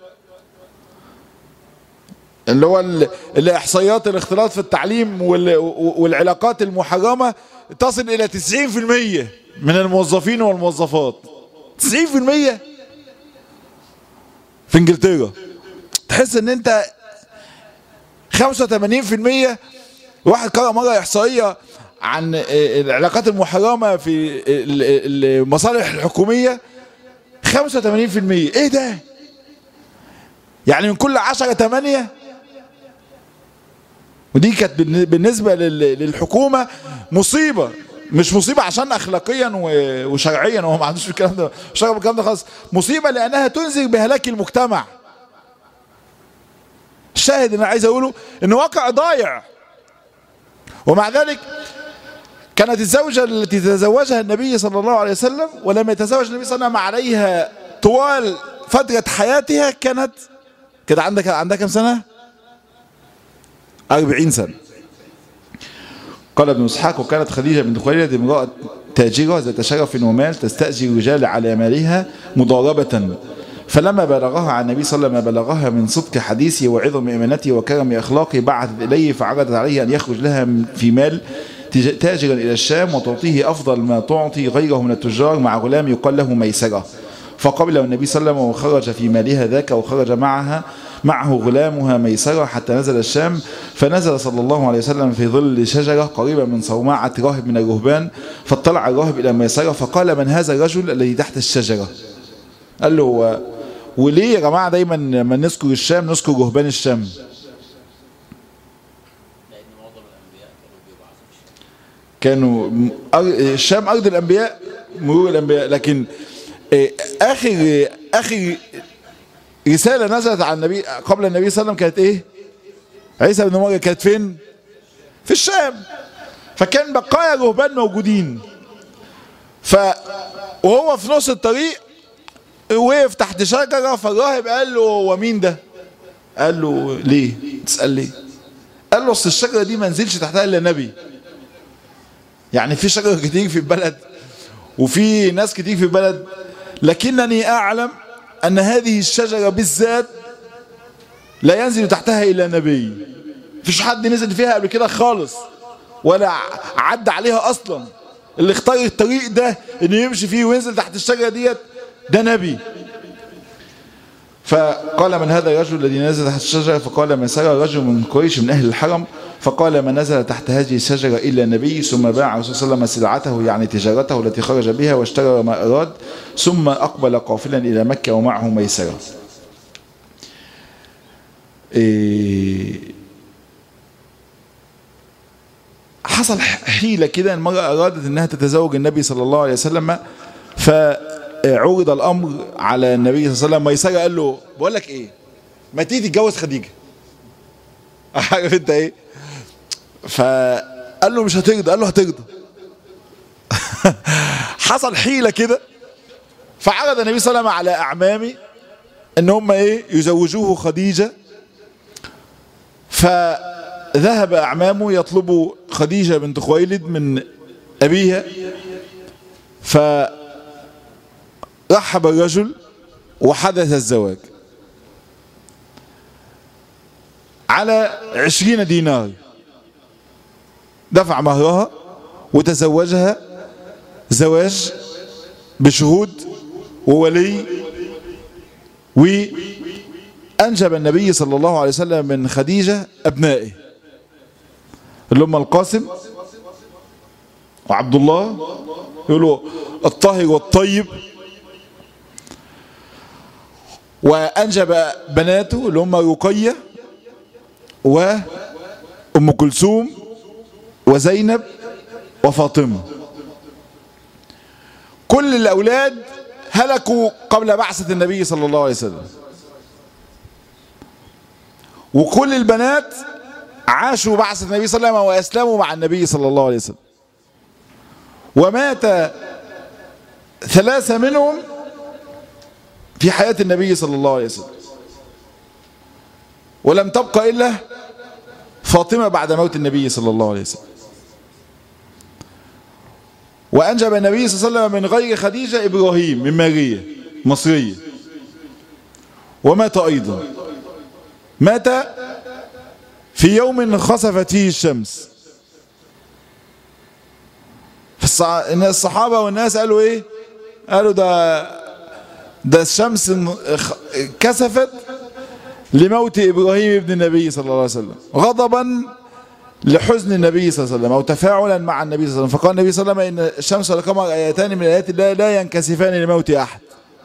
A: اللي هو الاحصائيات الاختلاط في التعليم والعلاقات المحرمة تصل الى 90% من الموظفين والموظفات 90% في انجلترا تحس ان انت 85% واحد قرأ مرة احصائية عن العلاقات المحرمة في المصالح الحكومية 85% ايه ده يعني من كل عشرة تمانية ودي كانت بالنسبة للحكومة مصيبة مش مصيبة عشان أخلاقيا وشرعيا وهو ما عندوش الكلام ده مش الكلام ده خالص مصيبة لأنها تنذر بهلاك المجتمع الشاهد اللي أنا عايز أقوله إن واقع ضايع ومع ذلك كانت الزوجة التي تزوجها النبي صلى الله عليه وسلم ولم يتزوج النبي صلى الله عليه وسلم عليها طوال فترة حياتها كانت كده عندك عندها كم سنة؟ أربعين سنة قال ابن اسحاق وكانت خديجة بنت خويلد امرأة تاجرة ذات شرف ومال تستأجر الرجال على مالها مضاربة فلما بلغها عن النبي صلى الله عليه وسلم بلغها من صدق حديثه وعظم إيمانته وكرم أخلاقه بعثت إليه فعرضت عليه أن يخرج لها في مال تاجرا إلى الشام وتعطيه أفضل ما تعطي غيره من التجار مع غلام يقال له ميسرة فقبل النبي صلى الله عليه وسلم وخرج في مالها ذاك وخرج معها معه غلامها ميسرة حتى نزل الشام فنزل صلى الله عليه وسلم في ظل شجرة قريبة من صومعة راهب من الرهبان فاطلع الراهب إلى ميسرة فقال من هذا الرجل الذي تحت الشجرة قال له وليه يا جماعة دايما لما نذكر الشام نذكر رهبان الشام كانوا الشام أرض الأنبياء مرور الأنبياء لكن آخر آخر رسالة نزلت على النبي قبل النبي صلى الله عليه وسلم كانت ايه عيسى بن مريم كانت فين في الشام فكان بقايا رهبان موجودين ف وهو في نص الطريق وقف تحت شجرة فالراهب قال له هو مين ده قال له ليه تسأل ليه قال له اصل الشجرة دي ما نزلش تحتها الا نبي يعني في شجرة كتير في البلد وفي ناس كتير في البلد لكنني اعلم أن هذه الشجرة بالذات لا ينزل تحتها إلا نبي فيش حد نزل فيها قبل كده خالص ولا عدى عليها أصلا اللي اختار الطريق ده انه يمشي فيه وينزل تحت الشجرة ديت ده نبي فقال من هذا الرجل الذي نزل تحت الشجرة فقال من سرى رجل من قريش من أهل الحرم فقال ما نزل تحت هذه الشجرة إلا النبي ثم باع الرسول صلى الله عليه وسلم سلعته يعني تجارته التي خرج بها واشترى ما أراد ثم أقبل قافلا إلى مكة ومعه ميسرة إيه حصل حيلة كده المرأة أرادت أنها تتزوج النبي صلى الله عليه وسلم فعرض الأمر على النبي صلى الله عليه وسلم ميسرة قال له بقول لك إيه ما تيجي تتجوز خديجة عارف أنت إيه فقال له مش هترضى قال له هترضى حصل حيلة كده فعرض النبي صلى الله عليه وسلم على أعمامي ان هم ايه يزوجوه خديجة فذهب أعمامه يطلبوا خديجة بنت خويلد من أبيها فرحب الرجل وحدث الزواج على عشرين دينار دفع مهرها وتزوجها زواج بشهود وولي وأنجب النبي صلى الله عليه وسلم من خديجة أبنائه اللي هم القاسم وعبد الله يقولوا الطاهر والطيب وأنجب بناته اللي هم رقية وأم كلثوم وزينب وفاطمة كل الأولاد هلكوا قبل بعثة النبي صلى الله عليه وسلم وكل البنات عاشوا بعثة النبي صلى الله عليه وسلم وأسلموا مع النبي صلى الله عليه وسلم ومات ثلاثة منهم في حياة النبي صلى الله عليه وسلم ولم تبقى إلا فاطمة بعد موت النبي صلى الله عليه وسلم وأنجب النبي صلى الله عليه وسلم من غير خديجة إبراهيم من ماريا مصرية ومات أيضا مات في يوم خسفت فيه الشمس الصحابة والناس قالوا ايه قالوا ده ده الشمس كسفت لموت إبراهيم ابن النبي صلى الله عليه وسلم غضبا لحزن النبي صلى الله عليه وسلم أو تفاعلا مع النبي صلى الله عليه وسلم فقال النبي صلى الله عليه وسلم إن الشمس والقمر آيتان من آيات الله لا ينكسفان لموت أحد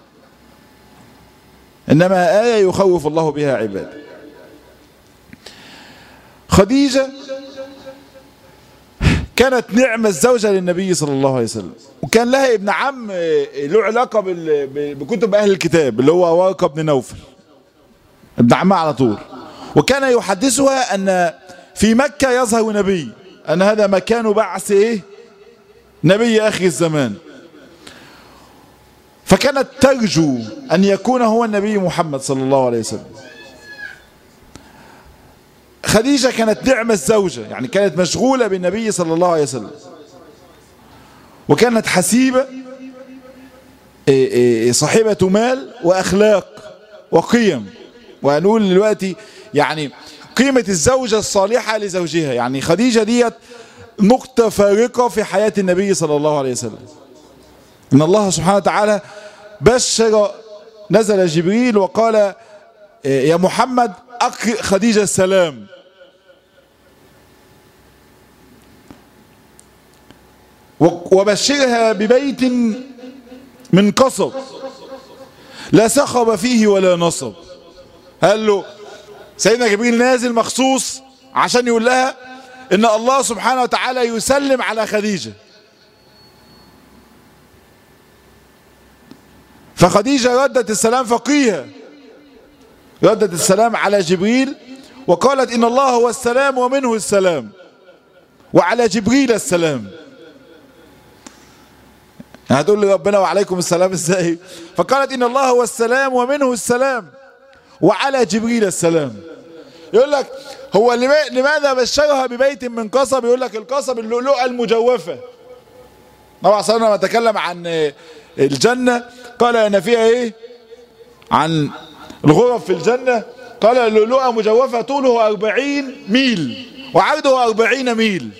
A: إنما آية يخوف الله بها عباده خديجة كانت نعمة الزوجة للنبي صلى الله عليه وسلم وكان لها ابن عم له علاقة بكتب أهل الكتاب اللي هو ورقة بن نوفل ابن عمها على طول وكان يحدثها أن في مكة يظهر نبي أن هذا مكان بعث إيه نبي آخر الزمان فكانت ترجو أن يكون هو النبي محمد صلى الله عليه وسلم خديجة كانت نعمة الزوجة يعني كانت مشغولة بالنبي صلى الله عليه وسلم وكانت حسيبة صاحبة مال وأخلاق وقيم وهنقول دلوقتي يعني قيمة الزوجة الصالحة لزوجها يعني خديجة ديت نقطة فارقة في حياة النبي صلى الله عليه وسلم إن الله سبحانه وتعالى بشر نزل جبريل وقال يا محمد أقرئ خديجة السلام وبشرها ببيت من قصب لا سخب فيه ولا نصب قال له سيدنا جبريل نازل مخصوص عشان يقول لها ان الله سبحانه وتعالى يسلم على خديجة فخديجة ردت السلام فقيها ردت السلام على جبريل وقالت ان الله هو السلام ومنه السلام وعلى جبريل السلام هتقول لي ربنا وعليكم السلام ازاي فقالت ان الله هو السلام ومنه السلام وعلى جبريل السلام يقول لك هو لماذا بشرها ببيت من قصب يقول لك القصب اللؤلؤة المجوفة طبعا صلى لما تكلم عن الجنة قال ان فيها ايه عن الغرف في الجنة قال اللؤلؤة مجوفة طوله أربعين ميل وعرضه أربعين ميل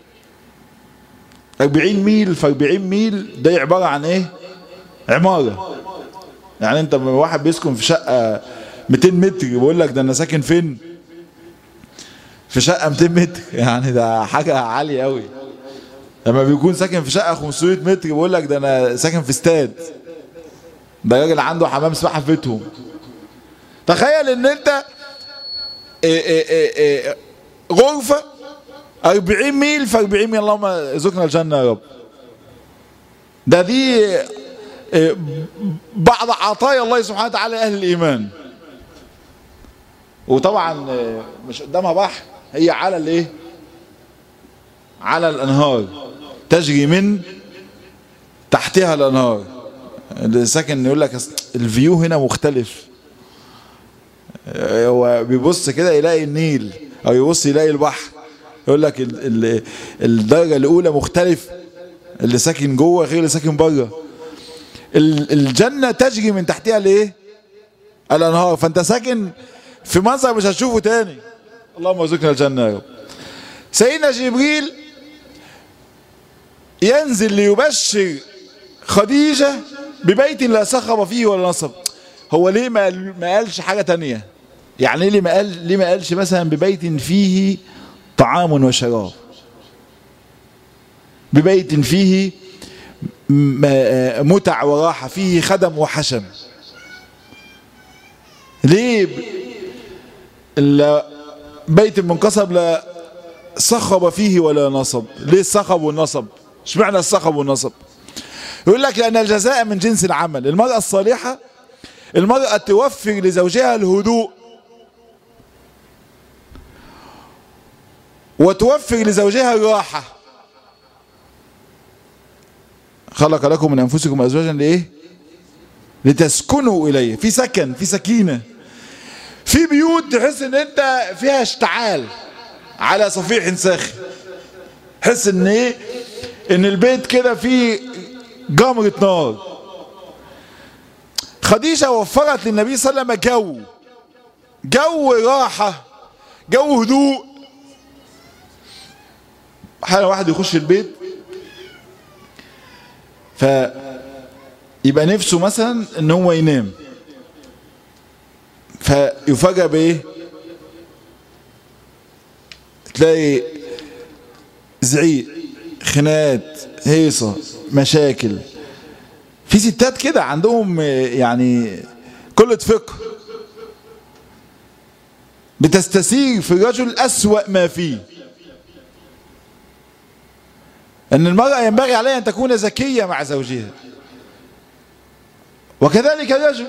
A: 40 ميل في 40 ميل ده عبارة عن ايه عمارة يعني انت واحد بيسكن في شقة 200 متر بيقول لك ده انا ساكن فين في شقة 200 متر يعني ده حاجة عالية قوي لما بيكون ساكن في شقة 500 متر بيقول لك ده انا ساكن في استاد ده راجل عنده حمام سباحة في بيتهم تخيل ان انت إيه إيه إيه غرفة 40 ميل في 40 ميل اللهم ارزقنا الجنة يا رب ده دي بعض عطايا الله سبحانه وتعالى أهل الإيمان وطبعا مش قدامها بحر هي على الايه على الانهار تجري من تحتها الانهار اللي ساكن يقول لك الفيو هنا مختلف هو بيبص كده يلاقي النيل او يبص يلاقي البحر يقول لك ال ال الدرجة الأولى مختلف اللي ساكن جوه غير اللي ساكن بره الجنة تجري من تحتها الايه الأنهار فأنت ساكن في منظر مش هتشوفه تاني اللهم ارزقنا الجنة يا رب سيدنا جبريل ينزل ليبشر خديجة ببيت لا صخب فيه ولا نصب هو ليه ما ما قالش حاجة تانية يعني ليه ما قال ليه ما قالش مثلا ببيت فيه طعام وشراب ببيت فيه متع وراحة فيه خدم وحشم ليه بيت منقصب لا صخب فيه ولا نصب ليه الصخب والنصب اشمعنى الصخب والنصب يقول لك لأن الجزاء من جنس العمل المرأة الصالحة المرأة توفر لزوجها الهدوء وتوفر لزوجها الراحة خلق لكم من أنفسكم أزواجا لإيه لتسكنوا إليه في سكن في سكينة في بيوت تحس ان انت فيها اشتعال على صفيح ساخن تحس ان ايه ان البيت كده فيه جمرة نار خديجة وفرت للنبي صلى الله عليه وسلم جو جو راحة جو هدوء حالا واحد يخش البيت فيبقى نفسه مثلا ان هو ينام فيفاجأ بايه تلاقي زعيق خناقات هيصة مشاكل في ستات كده عندهم يعني كل فقه بتستسيغ في الرجل أسوأ ما فيه أن المرأة ينبغي عليها أن تكون ذكية مع زوجها وكذلك الرجل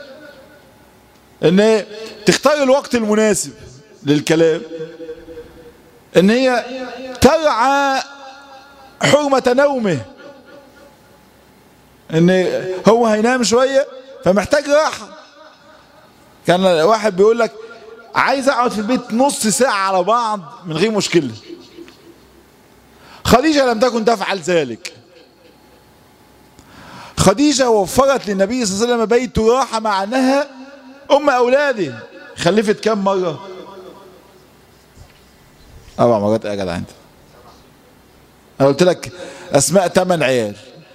A: أن تختار الوقت المناسب للكلام أن هي ترعى حرمة نومه أن هو هينام شوية فمحتاج راحة كان واحد بيقول لك عايز اقعد في البيت نص ساعة على بعض من غير مشكلة خديجة لم تكن تفعل ذلك خديجة وفرت للنبي صلى الله عليه وسلم بيت راحة مع انها ام اولاده خلفت كم مرة اربع مرات يا جدع انت انا قلت لك اسماء ثمان عيال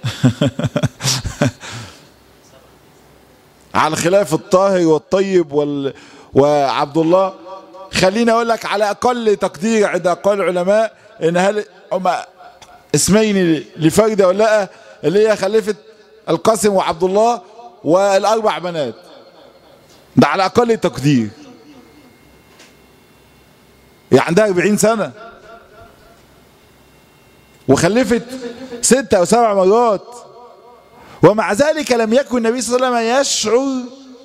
A: على خلاف الطاهر والطيب وال... وعبد الله خليني اقول لك على اقل تقدير عند اقل العلماء ان هل هم اسمين لفرد ولا لا اللي هي خلفت القاسم وعبد الله والاربع بنات ده على اقل تقدير يعني عندها 40 سنه وخلفت ستة او سبع مرات ومع ذلك لم يكن النبي صلى الله عليه وسلم يشعر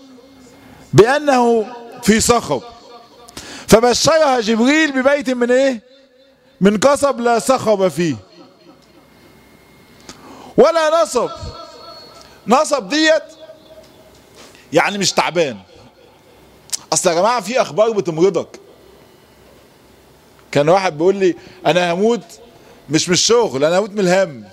A: بأنه في صخب فبشرها جبريل ببيت من ايه من قصب لا صخب فيه ولا نصب نصب ديت يعني مش تعبان اصل يا جماعه في اخبار بتمرضك كان واحد بيقول لي انا هموت مش من الشغل انا هموت من الهم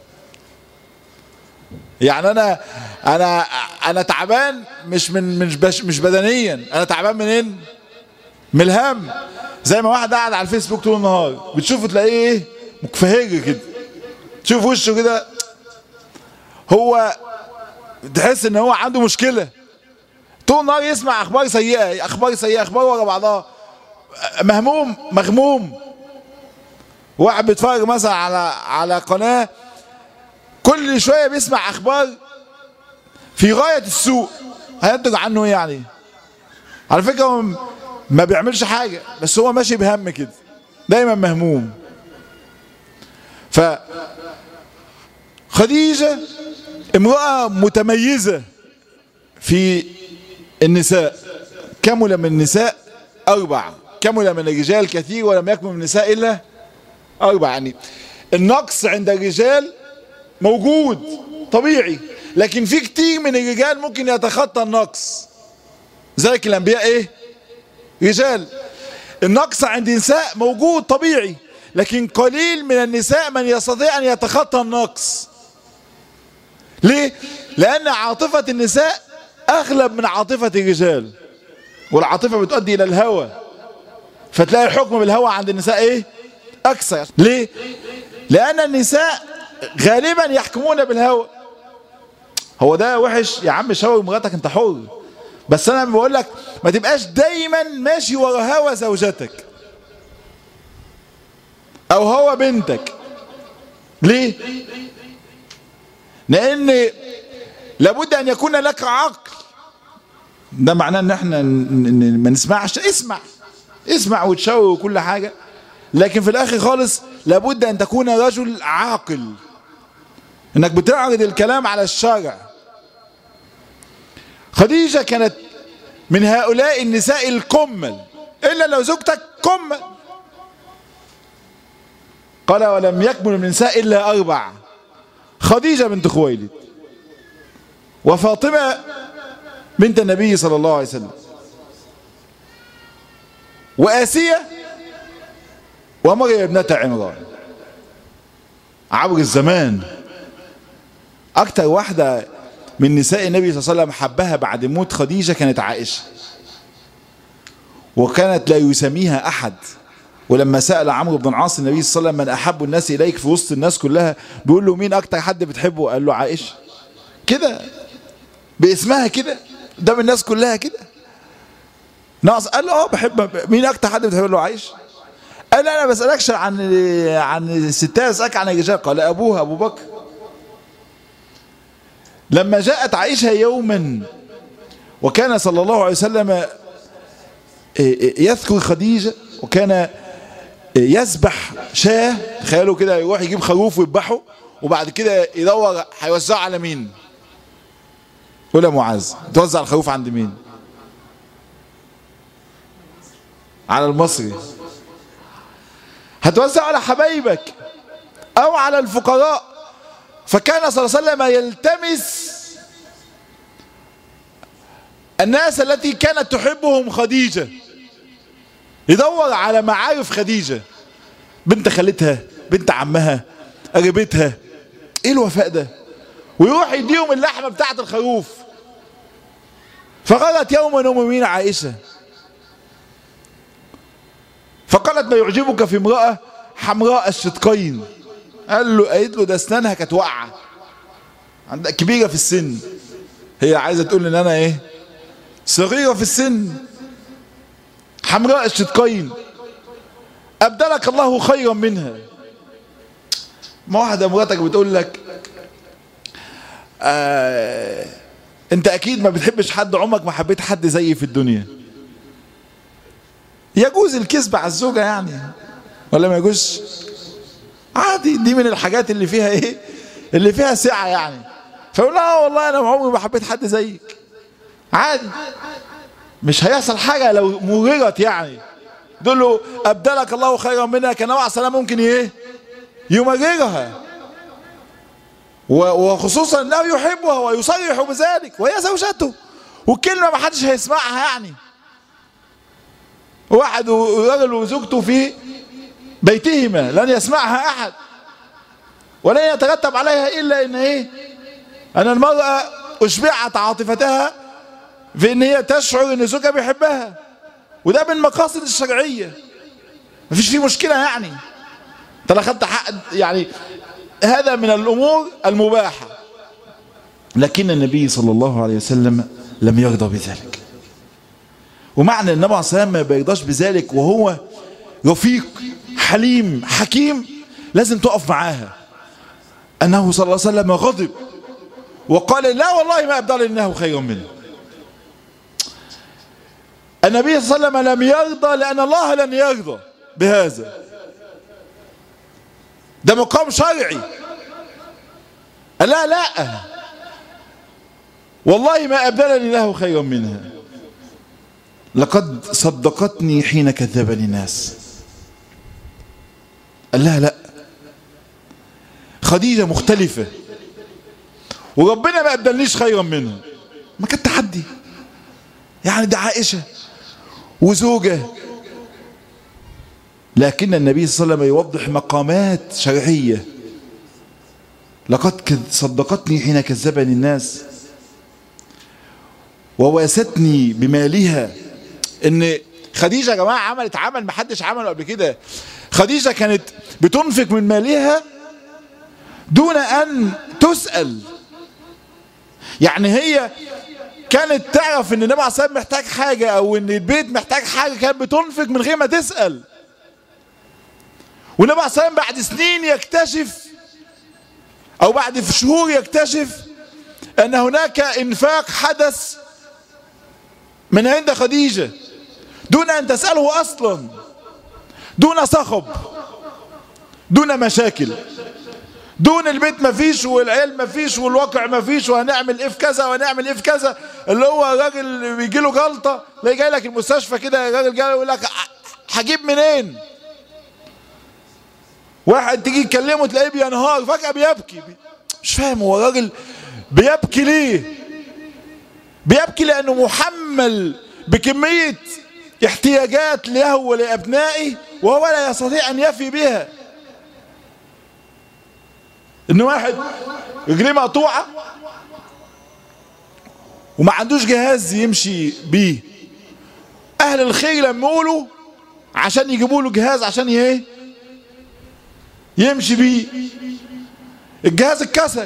A: يعني انا انا انا تعبان مش من مش بش مش بدنيا انا تعبان منين من الهم زي ما واحد قاعد على الفيسبوك طول النهار بتشوفه تلاقيه ايه مكفهج كده تشوف وشه كده هو تحس ان هو عنده مشكله طول النهار يسمع اخبار سيئه اخبار سيئه اخبار ورا بعضها مهموم مغموم واحد بيتفرج مثلا على على قناه كل شويه بيسمع اخبار في غايه السوء هينتج عنه ايه يعني على فكره هو ما بيعملش حاجه بس هو ماشي بهم كده دايما مهموم ف خديجه امراه متميزه في النساء كمل من النساء اربع كمل من الرجال كثير ولم يكن من النساء الا اربع يعني النقص عند الرجال موجود طبيعي لكن في كتير من الرجال ممكن يتخطى النقص ذلك الانبياء ايه رجال النقص عند النساء موجود طبيعي لكن قليل من النساء من يستطيع ان يتخطى النقص ليه لان عاطفة النساء اغلب من عاطفة الرجال والعاطفة بتؤدي الى الهوى فتلاقي الحكم بالهوى عند النساء ايه اكثر ليه لان النساء غالبا يحكمون بالهوى هو ده وحش يا عم شاور مراتك انت حر بس انا بقول لك ما تبقاش دايما ماشي ورا هوى زوجتك او هو بنتك ليه لان لابد ان يكون لك عقل ده معناه ان احنا ما نسمعش اسمع اسمع وتشاور وكل حاجه لكن في الاخر خالص لابد ان تكون رجل عاقل انك بتعرض الكلام على الشارع خديجة كانت من هؤلاء النساء الكمل الا لو زوجتك كمل قال ولم يكمل من النساء الا اربع خديجة بنت خويلد وفاطمة بنت النبي صلى الله عليه وسلم وآسية ومريم ابنة عمران عبر الزمان اكتر واحدة من نساء النبي صلى الله عليه وسلم حبها بعد موت خديجة كانت عائشة وكانت لا يسميها احد ولما سأل عمرو بن العاص النبي صلى الله عليه وسلم من احب الناس اليك في وسط الناس كلها بيقول له مين اكتر حد بتحبه قال له عائشة كده باسمها كده قدام الناس كلها كده ناقص قال له اه بحب مين اكتر حد بتحبه له عائشة قال انا ما بسالكش عن عن الستات اسالك عن الرجال قال ابوها ابو بكر لما جاءت عائشة يوما وكان صلى الله عليه وسلم يذكر خديجة وكان يذبح شاه تخيلوا كده يروح يجيب خروف ويذبحه وبعد كده يدور هيوزعه على مين قول يا معاذ توزع الخروف عند مين على المصري هتوزع على حبايبك او على الفقراء فكان صلى الله عليه وسلم يلتمس الناس التي كانت تحبهم خديجة يدور على معارف خديجة بنت خالتها بنت عمها قريبتها ايه الوفاء ده ويروح يديهم اللحمة بتاعت الخروف فقالت يوما ام مين عائشة فقالت ما يعجبك في امرأة حمراء الشدقين قال له قالت له ده اسنانها كانت واقعه عندها كبيره في السن هي عايزه تقول ان انا ايه صغيره في السن حمراء الشدقين ابدلك الله خيرا منها ما واحده مراتك بتقول لك آه انت اكيد ما بتحبش حد عمرك ما حبيت حد زيي في الدنيا يجوز الكذب على الزوجه يعني ولا ما يجوزش عادي دي من الحاجات اللي فيها ايه اللي فيها سعة يعني فيقول لها والله انا عمري ما حبيت حد زيك عادي مش هيحصل حاجة لو مررت يعني تقول له ابدلك الله خيرا منها كان عليه السلام ممكن ايه يمررها وخصوصا انه يحبها ويصرح بذلك وهي زوجته والكلمة ما حدش هيسمعها يعني واحد ورجل وزوجته في بيتهما لن يسمعها احد ولن يترتب عليها الا ان ايه ان المرأة اشبعت عاطفتها في ان هي تشعر ان زوجها بيحبها وده من المقاصد الشرعية مفيش فيه مشكلة يعني انت اخدت حق يعني هذا من الامور المباحة لكن النبي صلى الله عليه وسلم لم يرضى بذلك ومعنى النبي عليه الصلاة والسلام ما بيرضاش بذلك وهو رفيق حليم حكيم لازم تقف معاها أنه صلى الله عليه وسلم غضب وقال لا والله ما أبدل إنه خير منه النبي صلى الله عليه وسلم لم يرضى لأن الله لن يرضى بهذا ده مقام شرعي لا لا والله ما أبدلني له خيرا منها لقد صدقتني حين كذبني الناس قال لها لا خديجة مختلفة وربنا ما أبدلنيش خيرا منها ما كانت تحدي يعني ده عائشة وزوجة لكن النبي صلى الله عليه وسلم يوضح مقامات شرعية لقد صدقتني حين كذبني الناس وواستني بمالها ان خديجة يا جماعة عملت عمل محدش عمله قبل كده خديجة كانت بتنفق من مالها دون ان تسأل يعني هي كانت تعرف ان النبي عليه الصلاه محتاج حاجة او ان البيت محتاج حاجة كانت بتنفق من غير ما تسأل والنبي عليه الصلاه بعد سنين يكتشف او بعد شهور يكتشف ان هناك انفاق حدث من عند خديجة دون ان تسأله اصلا دون صخب دون مشاكل دون البيت مفيش والعيال مفيش والواقع مفيش وهنعمل ايه في كذا وهنعمل ايه في كذا اللي هو الراجل بيجي له جلطه تلاقي جاي لك المستشفى كده الراجل جاي يقول لك هجيب منين واحد تيجي تكلمه تلاقيه بينهار فجاه بيبكي مش فاهم هو الراجل بيبكي ليه بيبكي لانه محمل بكميه احتياجات له ولابنائه وهو لا يستطيع ان يفي بها ان واحد رجليه مقطوعه وما عندوش جهاز يمشي بيه اهل الخير لموا له عشان يجيبوا له جهاز عشان ايه يمشي بيه الجهاز اتكسر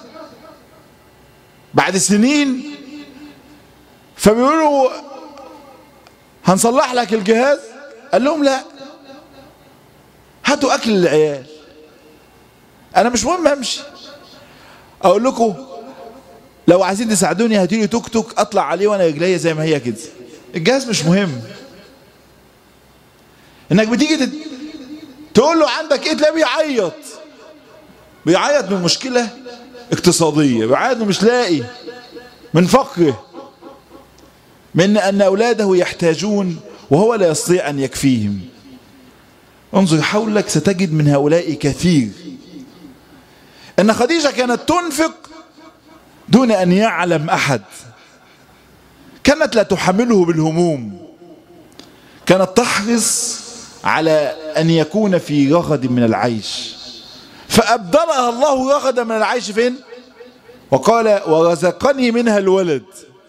A: بعد سنين فبيقولوا هنصلح لك الجهاز قال لهم لا هاتوا اكل للعيال انا مش مهم امشي اقول لكم لو عايزين تساعدوني هاتوا لي توك توك اطلع عليه وانا رجليا زي ما هي كده الجهاز مش مهم انك بتيجي تقول له عندك ايه تلاقيه بيعيط بيعيط من مشكلة اقتصادية بيعيط انه مش لاقي من فقره من ان اولاده يحتاجون وهو لا يستطيع ان يكفيهم انظر حولك ستجد من هؤلاء كثير ان خديجة كانت تنفق دون ان يعلم احد كانت لا تحمله بالهموم كانت تحرص على ان يكون في رغد من العيش فابدلها الله رغدا من العيش فين وقال ورزقني منها الولد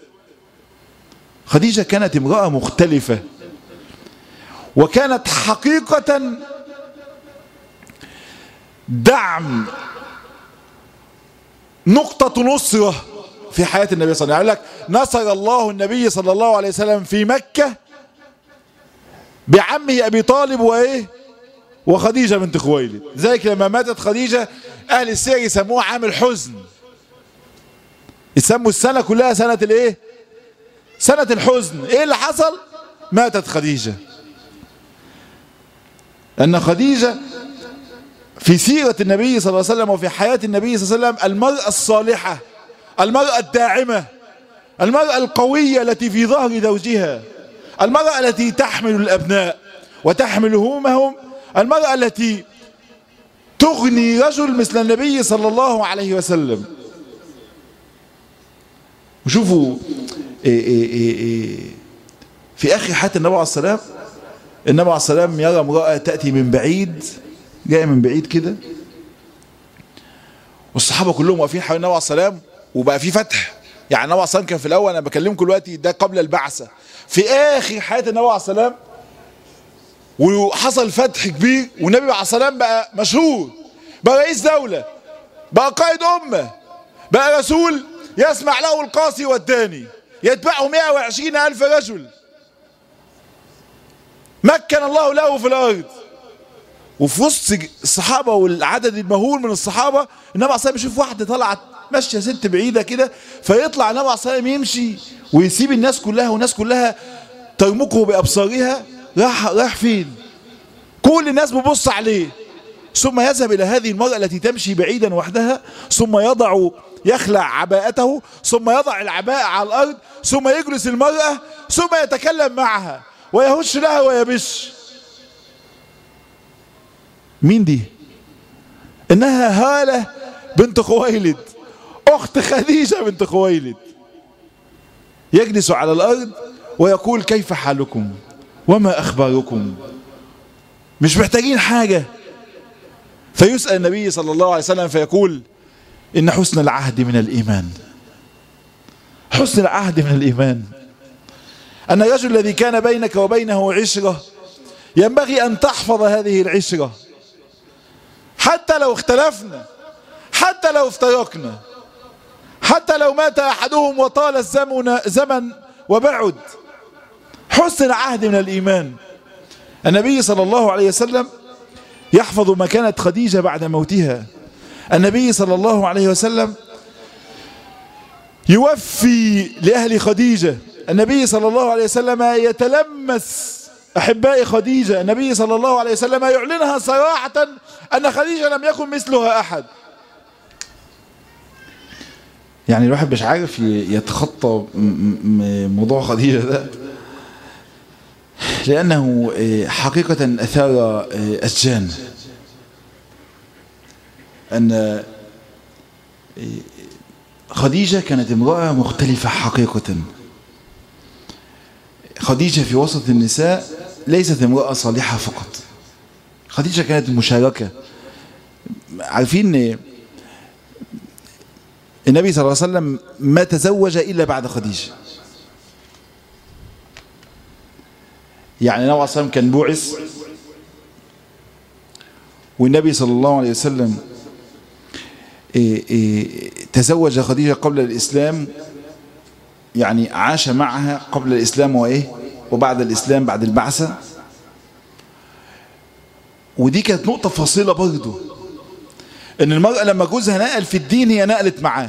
A: خديجة كانت امرأة مختلفة وكانت حقيقة دعم نقطة نصرة في حياة النبي صلى الله عليه وسلم يعني لك نصر الله النبي صلى الله عليه وسلم في مكة بعمه أبي طالب وإيه وخديجة بنت خويلد ذلك لما ماتت خديجة أهل السير يسموها عام الحزن يسموا السنة كلها سنة الايه سنة الحزن ايه اللي حصل ماتت خديجة ان خديجة في سيرة النبي صلى الله عليه وسلم وفي حياة النبي صلى الله عليه وسلم المرأة الصالحة المرأة الداعمة المرأة القوية التي في ظهر زوجها المرأة التي تحمل الأبناء وتحمل همومهم المرأة التي تغني رجل مثل النبي صلى الله عليه وسلم وشوفوا إيه إيه إيه إيه في آخر حياة النبي عليه السلام النبي عليه السلام يرى امرأة تأتي من بعيد جاية من بعيد كده والصحابة كلهم واقفين حوالين النبي عليه السلام وبقى في فتح يعني النبي عليه السلام كان في الأول أنا بكلمكم دلوقتي ده قبل البعثة في آخر حياة النبي عليه السلام وحصل فتح كبير والنبي عليه السلام بقى مشهور بقى رئيس دولة بقى قائد أمة بقى رسول يسمع له القاصي والداني يتبعه 120 ألف رجل مكن الله له في الأرض وفي وسط الصحابة والعدد المهول من الصحابة النبي عليه الصلاة يشوف واحدة طلعت ماشية ست بعيدة كده فيطلع النبي عليه الصلاة يمشي ويسيب الناس كلها والناس كلها ترمقه بأبصارها راح راح فين كل الناس ببص عليه ثم يذهب إلى هذه المرأة التي تمشي بعيدا وحدها ثم يضع يخلع عباءته ثم يضع العباءة على الأرض ثم يجلس المرأة ثم يتكلم معها ويهش لها ويبش مين دي انها هالة بنت خويلد اخت خديجة بنت خويلد يجلس على الارض ويقول كيف حالكم وما اخباركم مش محتاجين حاجة فيسأل النبي صلى الله عليه وسلم فيقول ان حسن العهد من الايمان حسن العهد من الايمان ان الرجل الذي كان بينك وبينه عشرة ينبغي ان تحفظ هذه العشرة حتى لو اختلفنا حتى لو افترقنا حتى لو مات احدهم وطال الزمن زمن وبعد حسن العهد من الايمان النبي صلى الله عليه وسلم يحفظ مكانة خديجة بعد موتها النبي صلى الله عليه وسلم يوفي لأهل خديجة النبي صلى الله عليه وسلم يتلمس أحباء خديجة النبي صلى الله عليه وسلم يعلنها صراحة أن خديجة لم يكن مثلها أحد يعني الواحد مش عارف يتخطى موضوع خديجة ده لأنه حقيقة أثار أشجان أن خديجة كانت امرأة مختلفة حقيقة خديجة في وسط النساء ليست امرأة صالحة فقط خديجة كانت مشاركة عارفين النبي صلى الله عليه وسلم ما تزوج إلا بعد خديجة يعني النبي صلى الله عليه وسلم كان بعث والنبي صلى الله عليه وسلم إيه إيه تزوج خديجة قبل الإسلام يعني عاش معها قبل الإسلام وإيه وبعد الإسلام بعد البعثة ودي كانت نقطة فاصلة برضه ان المرأة لما جوزها نقل في الدين هي نقلت معاه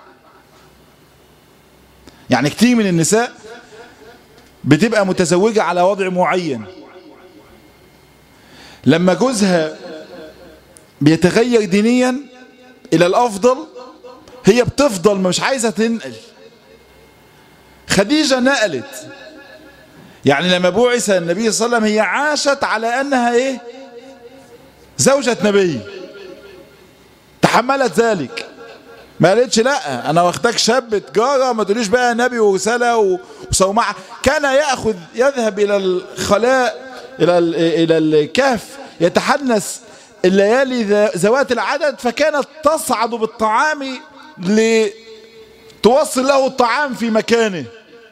A: يعني كتير من النساء بتبقى متزوجة على وضع معين لما جوزها بيتغير دينيا الى الافضل هي بتفضل مش عايزة تنقل خديجة نقلت يعني لما بعث النبي صلى الله عليه وسلم هي عاشت على انها ايه زوجة نبي تحملت ذلك ما قالتش لا انا واخدك شاب تجاره ما تقوليش بقى نبي ورساله وصومعه كان ياخذ يذهب الى الخلاء الى الى الكهف يتحنس الليالي ذوات العدد فكانت تصعد بالطعام لتوصل له الطعام في مكانه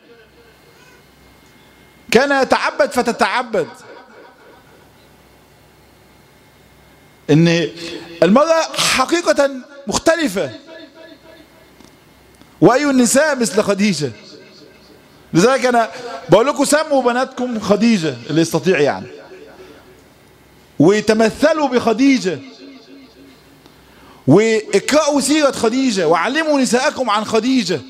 A: كان يتعبد فتتعبد ان المرأة حقيقة مختلفة وأي النساء مثل خديجة لذلك أنا بقول لكم سموا بناتكم خديجة اللي يستطيع يعني وتمثلوا بخديجة واقرأوا سيرة خديجة وعلموا نساءكم عن خديجة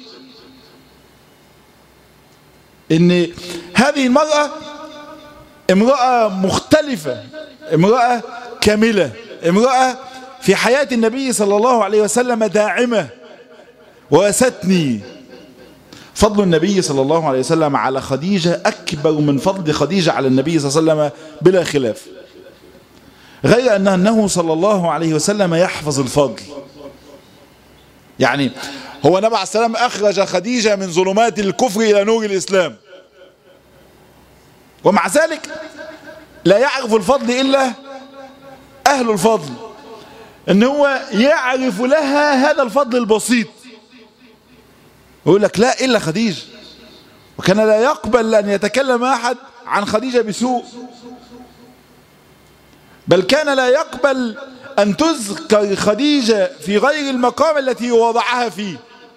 A: ان هذه المرأة امرأة مختلفة امرأة كاملة امرأة في حياة النبي صلى الله عليه وسلم داعمة وأستني فضل النبي صلى الله عليه وسلم على خديجة أكبر من فضل خديجة على النبي صلى الله عليه وسلم بلا خلاف غير أن أنه صلى الله عليه وسلم يحفظ الفضل يعني هو النبي عليه السلام أخرج خديجة من ظلمات الكفر إلى نور الإسلام ومع ذلك لا يعرف الفضل إلا أهل الفضل ان هو يعرف لها هذا الفضل البسيط يقول لك لا إلا خديجة وكان لا يقبل أن يتكلم أحد عن خديجة بسوء بل كان لا يقبل أن تذكر خديجة في غير المقام التي وضعها فيه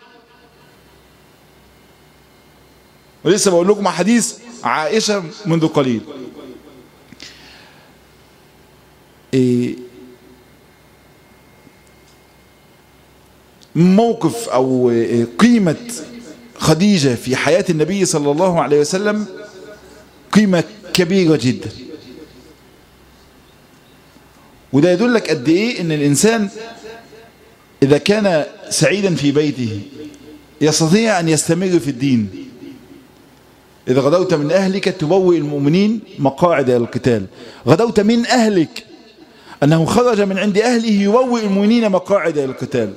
A: ولسه بقول لكم حديث عائشة منذ قليل إيه موقف أو قيمة خديجة في حياة النبي صلى الله عليه وسلم قيمة كبيرة جدا وده يدلك قد ايه ان الانسان اذا كان سعيدا في بيته يستطيع ان يستمر في الدين اذا غدوت من اهلك تبوئ المؤمنين مقاعد القتال غدوت من اهلك انه خرج من عند اهله يبوئ المؤمنين مقاعد القتال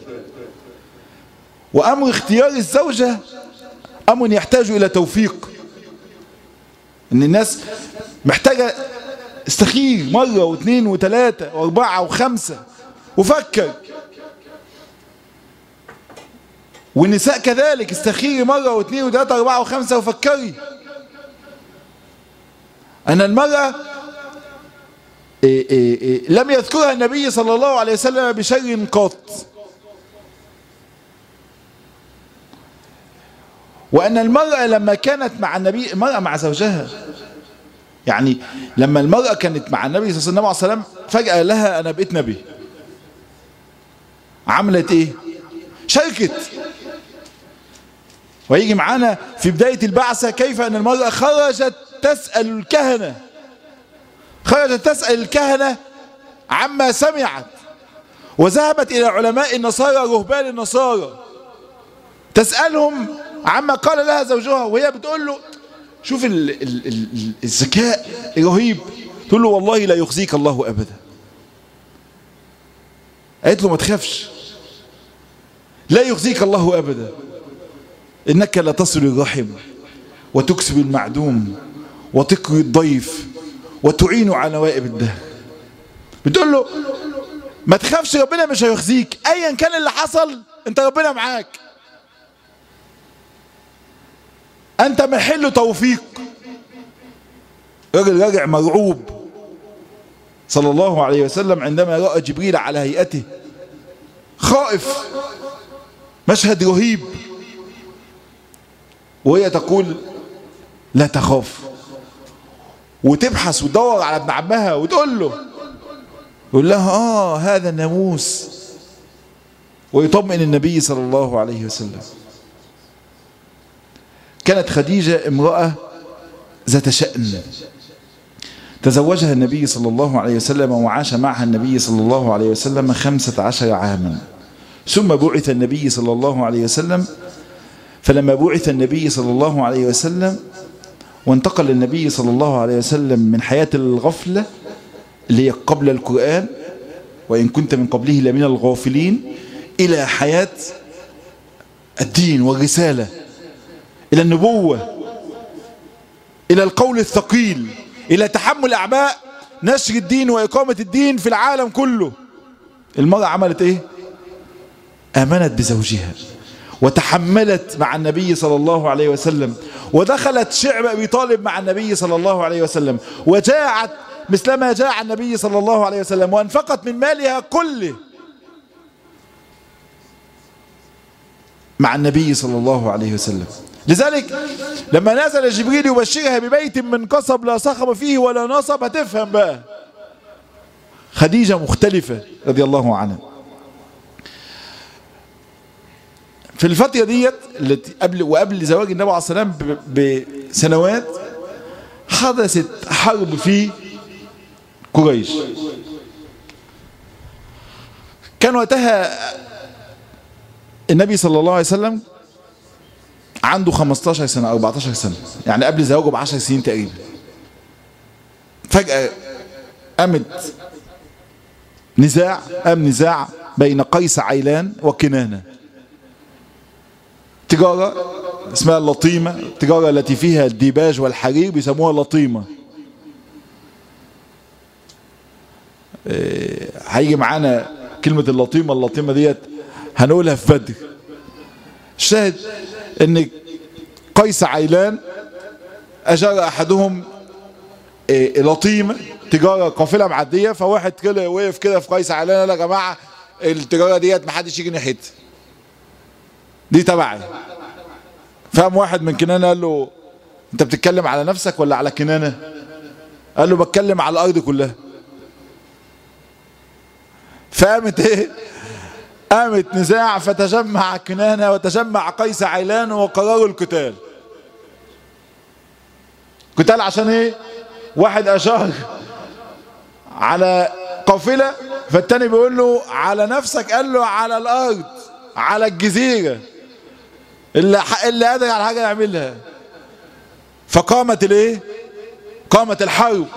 A: وامر اختيار الزوجة امر يحتاج الى توفيق ان الناس محتاجة استخير مرة واثنين وثلاثة واربعة وخمسة وفكر والنساء كذلك استخيري مرة واثنين وثلاثة واربعة وخمسة وفكري أن المرأة إيه إيه إيه لم يذكرها النبي صلى الله عليه وسلم بشر قط وأن المرأة لما كانت مع النبي المرأة مع زوجها يعني لما المرأة كانت مع النبي صلى الله عليه وسلم فجأة لها أنا بقيت نبي عملت إيه شركت ويجي معانا في بداية البعثة كيف أن المرأة خرجت تسأل الكهنة خرجت تسأل الكهنة عما سمعت وذهبت إلى علماء النصارى رهبان النصارى تسألهم عما قال لها زوجها وهي بتقول له شوف ال ال ال الذكاء الرهيب تقول له والله لا يخزيك الله أبدا قالت له ما تخافش لا يخزيك الله أبدا إنك لا تصل الرحم وتكسب المعدوم وتقري الضيف وتعين على نوائب الدهر بتقول له ما تخافش ربنا مش هيخزيك ايا كان اللي حصل انت ربنا معاك انت محل توفيق راجل راجع مرعوب صلى الله عليه وسلم عندما رأى جبريل على هيئته خائف مشهد رهيب وهي تقول لا تخاف وتبحث وتدور على ابن عمها وتقول له يقول لها اه هذا الناموس ويطمئن النبي صلى الله عليه وسلم كانت خديجة امرأة ذات شأن تزوجها النبي صلى الله عليه وسلم وعاش معها النبي صلى الله عليه وسلم خمسة عشر عاما ثم بعث النبي صلى الله عليه وسلم فلما بعث النبي صلى الله عليه وسلم وانتقل النبي صلى الله عليه وسلم من حياة الغفلة اللي هي قبل القرآن وإن كنت من قبله لمن الغافلين إلى حياة الدين والرسالة إلى النبوة إلى القول الثقيل إلى تحمل أعباء نشر الدين وإقامة الدين في العالم كله المرأة عملت إيه آمنت بزوجها وتحملت مع النبي صلى الله عليه وسلم ودخلت شعب أبي طالب مع النبي صلى الله عليه وسلم وجاعت مثلما جاع النبي صلى الله عليه وسلم وانفقت من مالها كله مع النبي صلى الله عليه وسلم لذلك لما نزل جبريل يبشرها ببيت من قصب لا صخب فيه ولا نصب هتفهم بقى خديجة مختلفة رضي الله عنها في الفترة ديت التي قبل وقبل زواج النبي عليه الصلاة والسلام بسنوات حدثت حرب في قريش كان وقتها النبي صلى الله عليه وسلم عنده 15 سنة أو 14 سنة يعني قبل زواجه ب 10 سنين تقريبا فجأة قامت نزاع قام نزاع بين قيس عيلان وكنانة تجارة اسمها اللطيمة التجارة التي فيها الديباج والحرير بيسموها لطيمة هيجي معانا كلمة اللطيمة اللطيمة ديت هنقولها في بدر الشاهد ان قيس عيلان اجار احدهم لطيمة تجارة قافلة معدية فواحد كده وقف كده في قيس عيلان قال يا جماعة التجارة ديت محدش يجي ناحيتها دي تبعي فقام واحد من كنانة قال له انت بتتكلم على نفسك ولا على كنانة قال له بتكلم على الارض كلها فقامت ايه قامت نزاع فتجمع كنانة وتجمع قيس عيلان وقرروا القتال قتال عشان ايه واحد اشار على قافلة فالتاني بيقول له على نفسك قال له على الارض على الجزيرة اللي اللي قادر على حاجة يعملها فقامت الايه قامت الحرب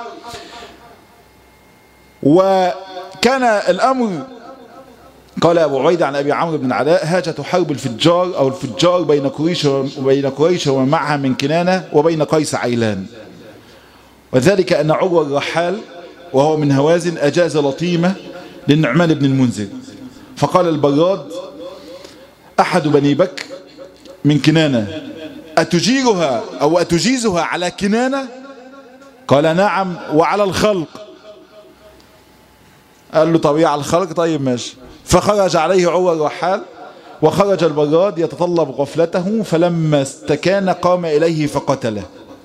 A: وكان الامر قال ابو عبيده عن ابي عمرو بن علاء هاجة حرب الفجار او الفجار بين قريش وبين قريش ومن معها من كنانه وبين قيس عيلان وذلك ان عروه الرحال وهو من هوازن اجاز لطيمه للنعمان بن المنذر فقال البراد احد بني بكر من كنانه اتجيرها او اتجيزها على كنانه قال نعم وعلى الخلق قال له طبيعة الخلق طيب ماشي فخرج عليه عروة الرحال وخرج البراد يتطلب غفلته فلما استكان قام إليه فقتله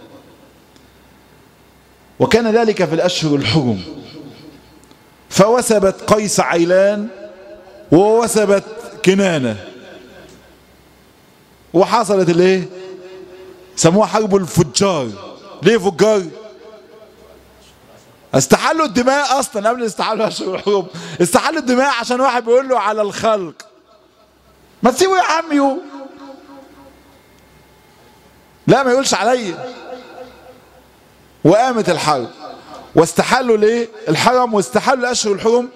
A: وكان ذلك في الأشهر الحرم فوسبت قيس عيلان ووسبت كنانة وحصلت الايه سموها حرب الفجار ليه فجار استحلوا الدماء اصلا قبل استحلوا اشهر الحروب استحلوا الدماء عشان واحد بيقول له على الخلق ما تسيبه يا عم يو لا ما يقولش عليا وقامت الحرب واستحلوا ليه الحرم واستحلوا اشهر الحرم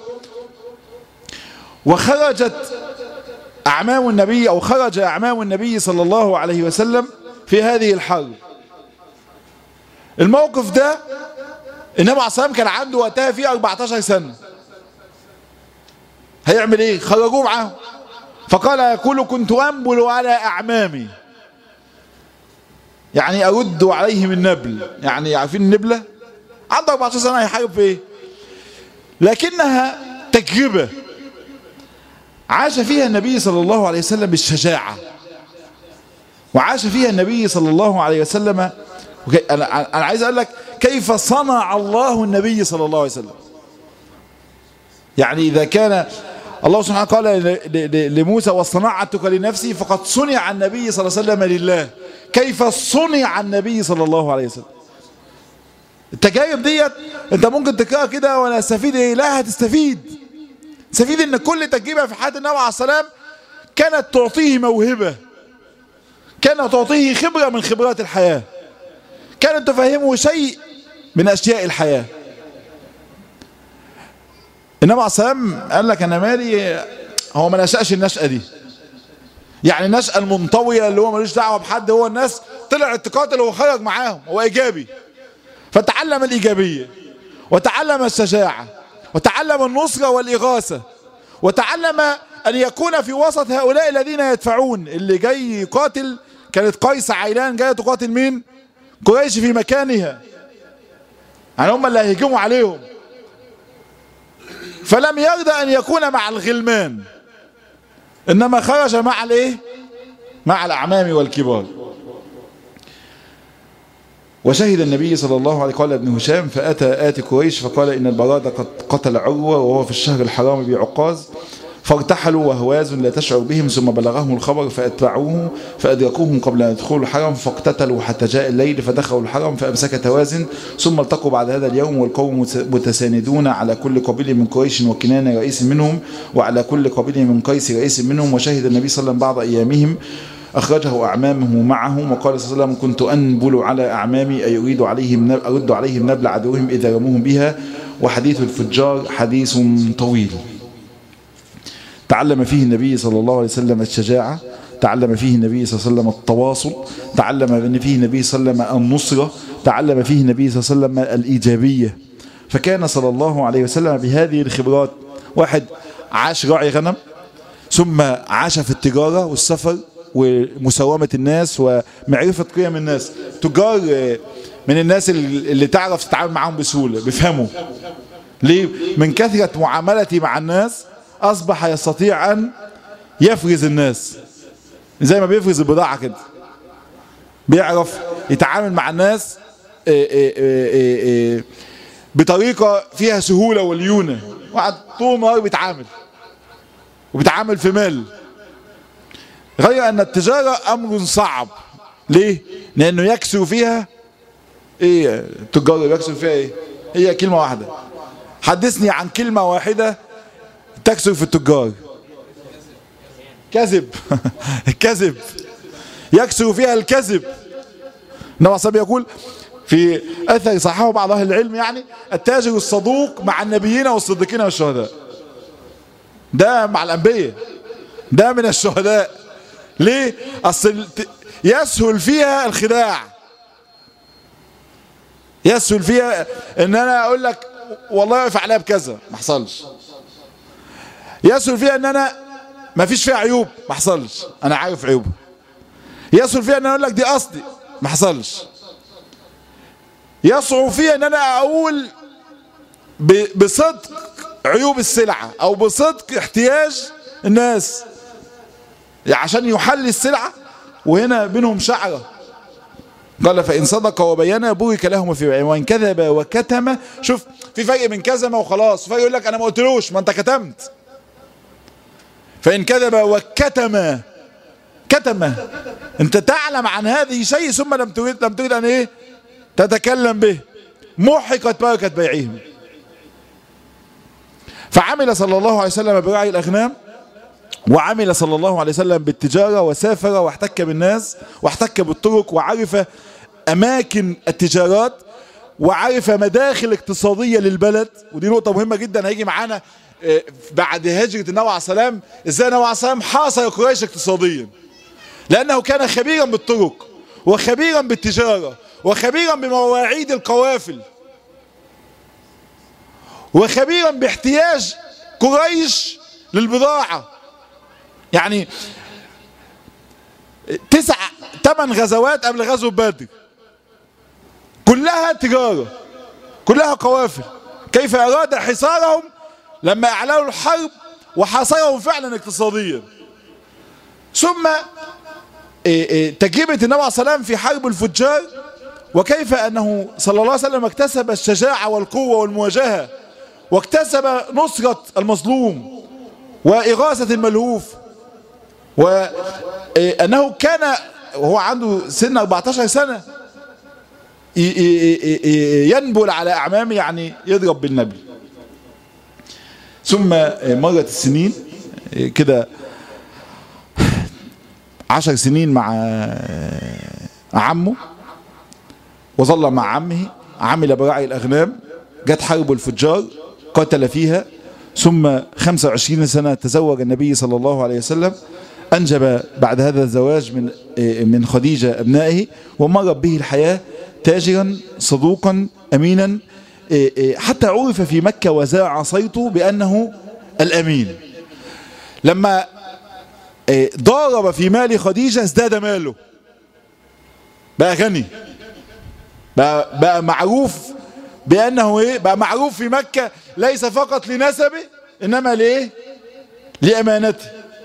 A: وخرجت اعمام النبي او خرج اعمام النبي صلى الله عليه وسلم في هذه الحرب الموقف ده النبي عليه الصلاه كان عنده وقتها فيه 14 سنه هيعمل ايه خرجوه معاهم فقال يقول كنت انبل على اعمامي يعني ارد عليهم النبل يعني عارفين النبله عنده 14 سنه هيحارب في ايه لكنها تجربه عاش فيها النبي صلى الله عليه وسلم بالشجاعه وعاش فيها النبي صلى الله عليه وسلم انا انا عايز اقول لك كيف صنع الله النبي صلى الله عليه وسلم يعني إذا كان الله سبحانه قال لموسى وصنعتك لنفسي فقد صنع النبي صلى الله عليه وسلم لله كيف صنع النبي صلى الله عليه وسلم التجارب ديت انت ممكن تقراها كده ولا استفيد ايه لا هتستفيد تستفيد ان كل تجربه في حياه النبي عليه السلام كانت تعطيه موهبه كانت تعطيه خبره من خبرات الحياه كانت تفهمه شيء من اشياء الحياه النبي عليه السلام قال لك انا مالي هو ما نشأش النشأة دي يعني النشأة المنطوية اللي هو ملوش دعوة بحد هو الناس طلعت تقاتل وخرج معاهم هو إيجابي فتعلم الإيجابية وتعلم الشجاعة وتعلم النصرة والإغاثة وتعلم أن يكون في وسط هؤلاء الذين يدفعون اللي جاي يقاتل كانت قيس عيلان جاية تقاتل مين قريش في مكانها يعني هم اللي هيهجموا عليهم فلم يرضى أن يكون مع الغلمان إنما خرج مع الإيه مع الأعمام والكبار وشهد النبي صلى الله عليه قال ابن هشام فأتى آتي قريش فقال إن البرادة قد قتل عروة وهو في الشهر الحرام بعقاز فارتحلوا وهواز لا تشعر بهم ثم بلغهم الخبر فأتبعوه فأدركوهم قبل أن يدخلوا الحرم فاقتتلوا حتى جاء الليل فدخلوا الحرم فأمسك توازن ثم التقوا بعد هذا اليوم والقوم متساندون على كل قبيل من قريش وكنانة رئيس منهم وعلى كل قبيل من قيس رئيس منهم وشهد النبي صلى الله عليه وسلم بعض أيامهم أخرجه أعمامه معهم وقال صلى الله عليه وسلم كنت أنبل على أعمامي أي أريد عليهم أرد عليهم نبل عدوهم إذا رموهم بها وحديث الفجار حديث طويل تعلم فيه النبي صلى الله عليه وسلم الشجاعة تعلم فيه النبي صلى الله عليه وسلم التواصل تعلم فيه النبي صلى الله عليه وسلم النصرة تعلم فيه النبي صلى الله عليه وسلم الإيجابية فكان صلى الله عليه وسلم بهذه الخبرات واحد عاش راعي غنم ثم عاش في التجارة والسفر ومساومة الناس ومعرفة قيم الناس تجار من الناس اللي تعرف تتعامل معهم بسهولة بيفهموا ليه من كثرة معاملتي مع الناس أصبح يستطيع أن يفرز الناس زي ما بيفرز البضاعة كده بيعرف يتعامل مع الناس بطريقة فيها سهولة وليونة واحد طول النهار بيتعامل وبيتعامل في مال غير أن التجارة أمر صعب ليه؟ لأنه يكسر فيها إيه التجار يكسر فيها إيه؟ هي كلمة واحدة حدثني عن كلمة واحدة تكسر في التجار كذب الكذب يكسر فيها الكذب النبي صلى يقول في أثر صححه بعض أهل العلم يعني التاجر الصدوق مع النبيين والصديقين والشهداء ده مع الأنبياء ده من الشهداء ليه أصل يسهل فيها الخداع يسهل فيها ان انا اقول لك والله واقف عليها بكذا ما حصلش يسهل فيها ان انا ما فيش فيها عيوب ما حصلش انا عارف عيوبها يسهل فيها ان انا اقول لك دي قصدي ما حصلش يصعب فيها ان انا اقول بصدق عيوب السلعة او بصدق احتياج الناس عشان يحل السلعة وهنا بينهم شعرة قال فإن صدق وبينا بورك لهم في بعين وإن كذب وكتم شوف في فرق بين كذب وخلاص فرق يقول لك أنا ما قلتلوش ما أنت كتمت فإن كذب وكتم كتم أنت تعلم عن هذه شيء ثم لم تريد لم تريد أن إيه تتكلم به محقت بركة بيعهم فعمل صلى الله عليه وسلم برعي الأغنام وعمل صلى الله عليه وسلم بالتجارة وسافر واحتك بالناس واحتك بالطرق وعرف أماكن التجارات وعرف مداخل اقتصادية للبلد ودي نقطة مهمة جدا هيجي معانا بعد هجرة النبي عليه السلام ازاي النبي عليه السلام حاصر قريش اقتصاديا لأنه كان خبيرا بالطرق وخبيرا بالتجارة وخبيرا بمواعيد القوافل وخبيرا باحتياج قريش للبضاعة يعني تسع ثمان غزوات قبل غزوة بدر كلها تجارة كلها قوافل كيف أراد حصارهم لما أعلنوا الحرب وحاصرهم فعلا اقتصاديا ثم تجربة النبي عليه السلام في حرب الفجار وكيف أنه صلى الله عليه وسلم اكتسب الشجاعة والقوة والمواجهة واكتسب نصرة المظلوم وإغاثة الملهوف وأنه كان وهو عنده سن 14 سنة ينبل على أعمامه يعني يضرب بالنبل ثم مرت السنين كده عشر سنين مع عمه وظل مع عمه عمل براعي الأغنام جت حرب الفجار قتل فيها ثم 25 سنة تزوج النبي صلى الله عليه وسلم أنجب بعد هذا الزواج من من خديجة أبنائه ومرت به الحياة تاجرا صدوقا أمينا حتى عرف في مكة وزاع صيته بأنه الأمين لما ضارب في مال خديجة ازداد ماله بقى غني بقى, بقى معروف بأنه ايه بقى معروف في مكة ليس فقط لنسبه إنما لإيه لأمانته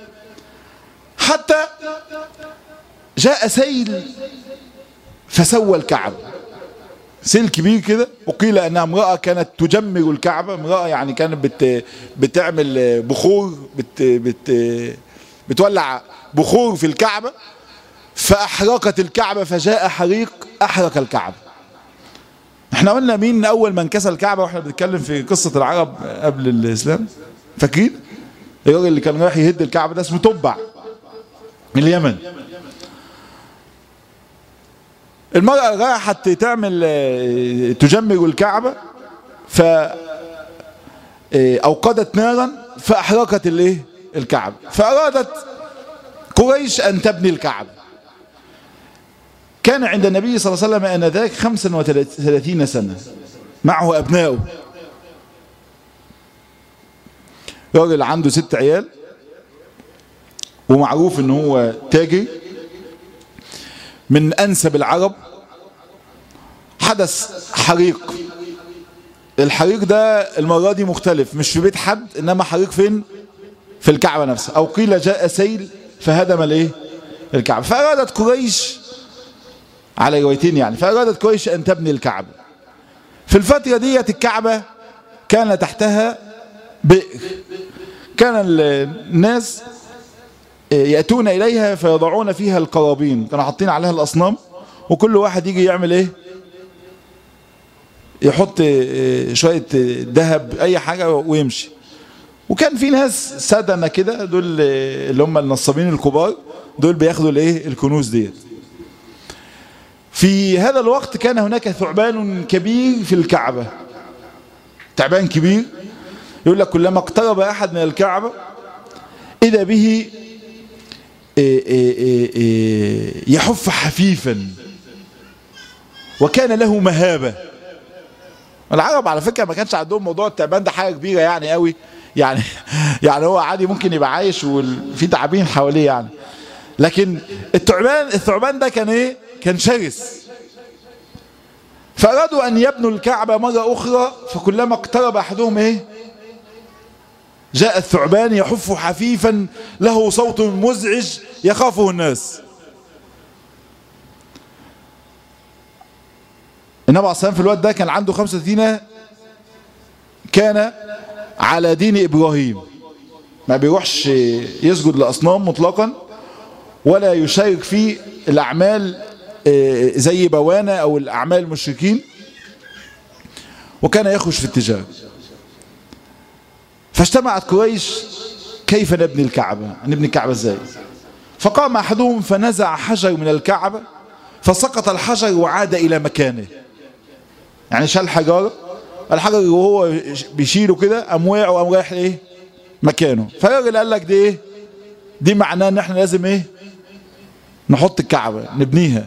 A: حتى جاء سيل فسوى الكعبة سيل كبير كده وقيل أنها امرأة كانت تجمر الكعبة امرأة يعني كانت بت بتعمل بخور بت بت بتولع بخور في الكعبة فأحرقت الكعبة فجاء حريق أحرق الكعبة احنا قلنا مين أول من كسى الكعبة واحنا بنتكلم في قصة العرب قبل الإسلام فاكرين الراجل اللي كان رايح يهد الكعبة ده اسمه تبع من اليمن المرأة راحت تعمل تجمر الكعبة ف أوقدت نارا فأحرقت الايه الكعبة فأرادت قريش أن تبني الكعبة كان عند النبي صلى الله عليه وسلم آنذاك 35 سنة معه أبنائه راجل عنده ست عيال ومعروف ان هو تاجر من انسب العرب حدث حريق الحريق ده المرة دي مختلف مش في بيت حد انما حريق فين في الكعبة نفسها او قيل جاء سيل فهدم الايه الكعبة فارادت قريش على روايتين يعني فارادت قريش ان تبني الكعبة في الفترة ديت الكعبة كان تحتها بئر كان الناس يأتون إليها فيضعون فيها القرابين كانوا حاطين عليها الأصنام وكل واحد يجي يعمل إيه يحط شوية ذهب أي حاجة ويمشي وكان في ناس سدنة كده دول اللي هم النصابين الكبار دول بياخدوا الايه الكنوز ديت في هذا الوقت كان هناك ثعبان كبير في الكعبة تعبان كبير يقول لك كلما اقترب أحد من الكعبة إذا به يحف حفيفا وكان له مهابة العرب على فكرة ما كانش عندهم موضوع التعبان ده حاجة كبيرة يعني قوي يعني يعني هو عادي ممكن يبقى عايش وفي تعابين حواليه يعني لكن الثعبان الثعبان ده كان ايه كان شرس فأرادوا أن يبنوا الكعبة مرة أخرى فكلما اقترب أحدهم ايه جاء الثعبان يحف حفيفا له صوت مزعج يخافه الناس النبي عليه الصلاة في الوقت ده كان عنده 35 كان على دين إبراهيم ما بيروحش يسجد لأصنام مطلقا ولا يشارك في الأعمال زي بوانة أو الأعمال المشركين وكان يخرج في التجارة فاجتمعت قريش كيف نبني الكعبة نبني الكعبة ازاي فقام أحدهم فنزع حجر من الكعبة فسقط الحجر وعاد إلى مكانه يعني شال حجر الحجر وهو بيشيله كده قام وقع وقام رايح ايه مكانه فالراجل قال لك دي ايه دي معناه ان احنا لازم ايه نحط الكعبة نبنيها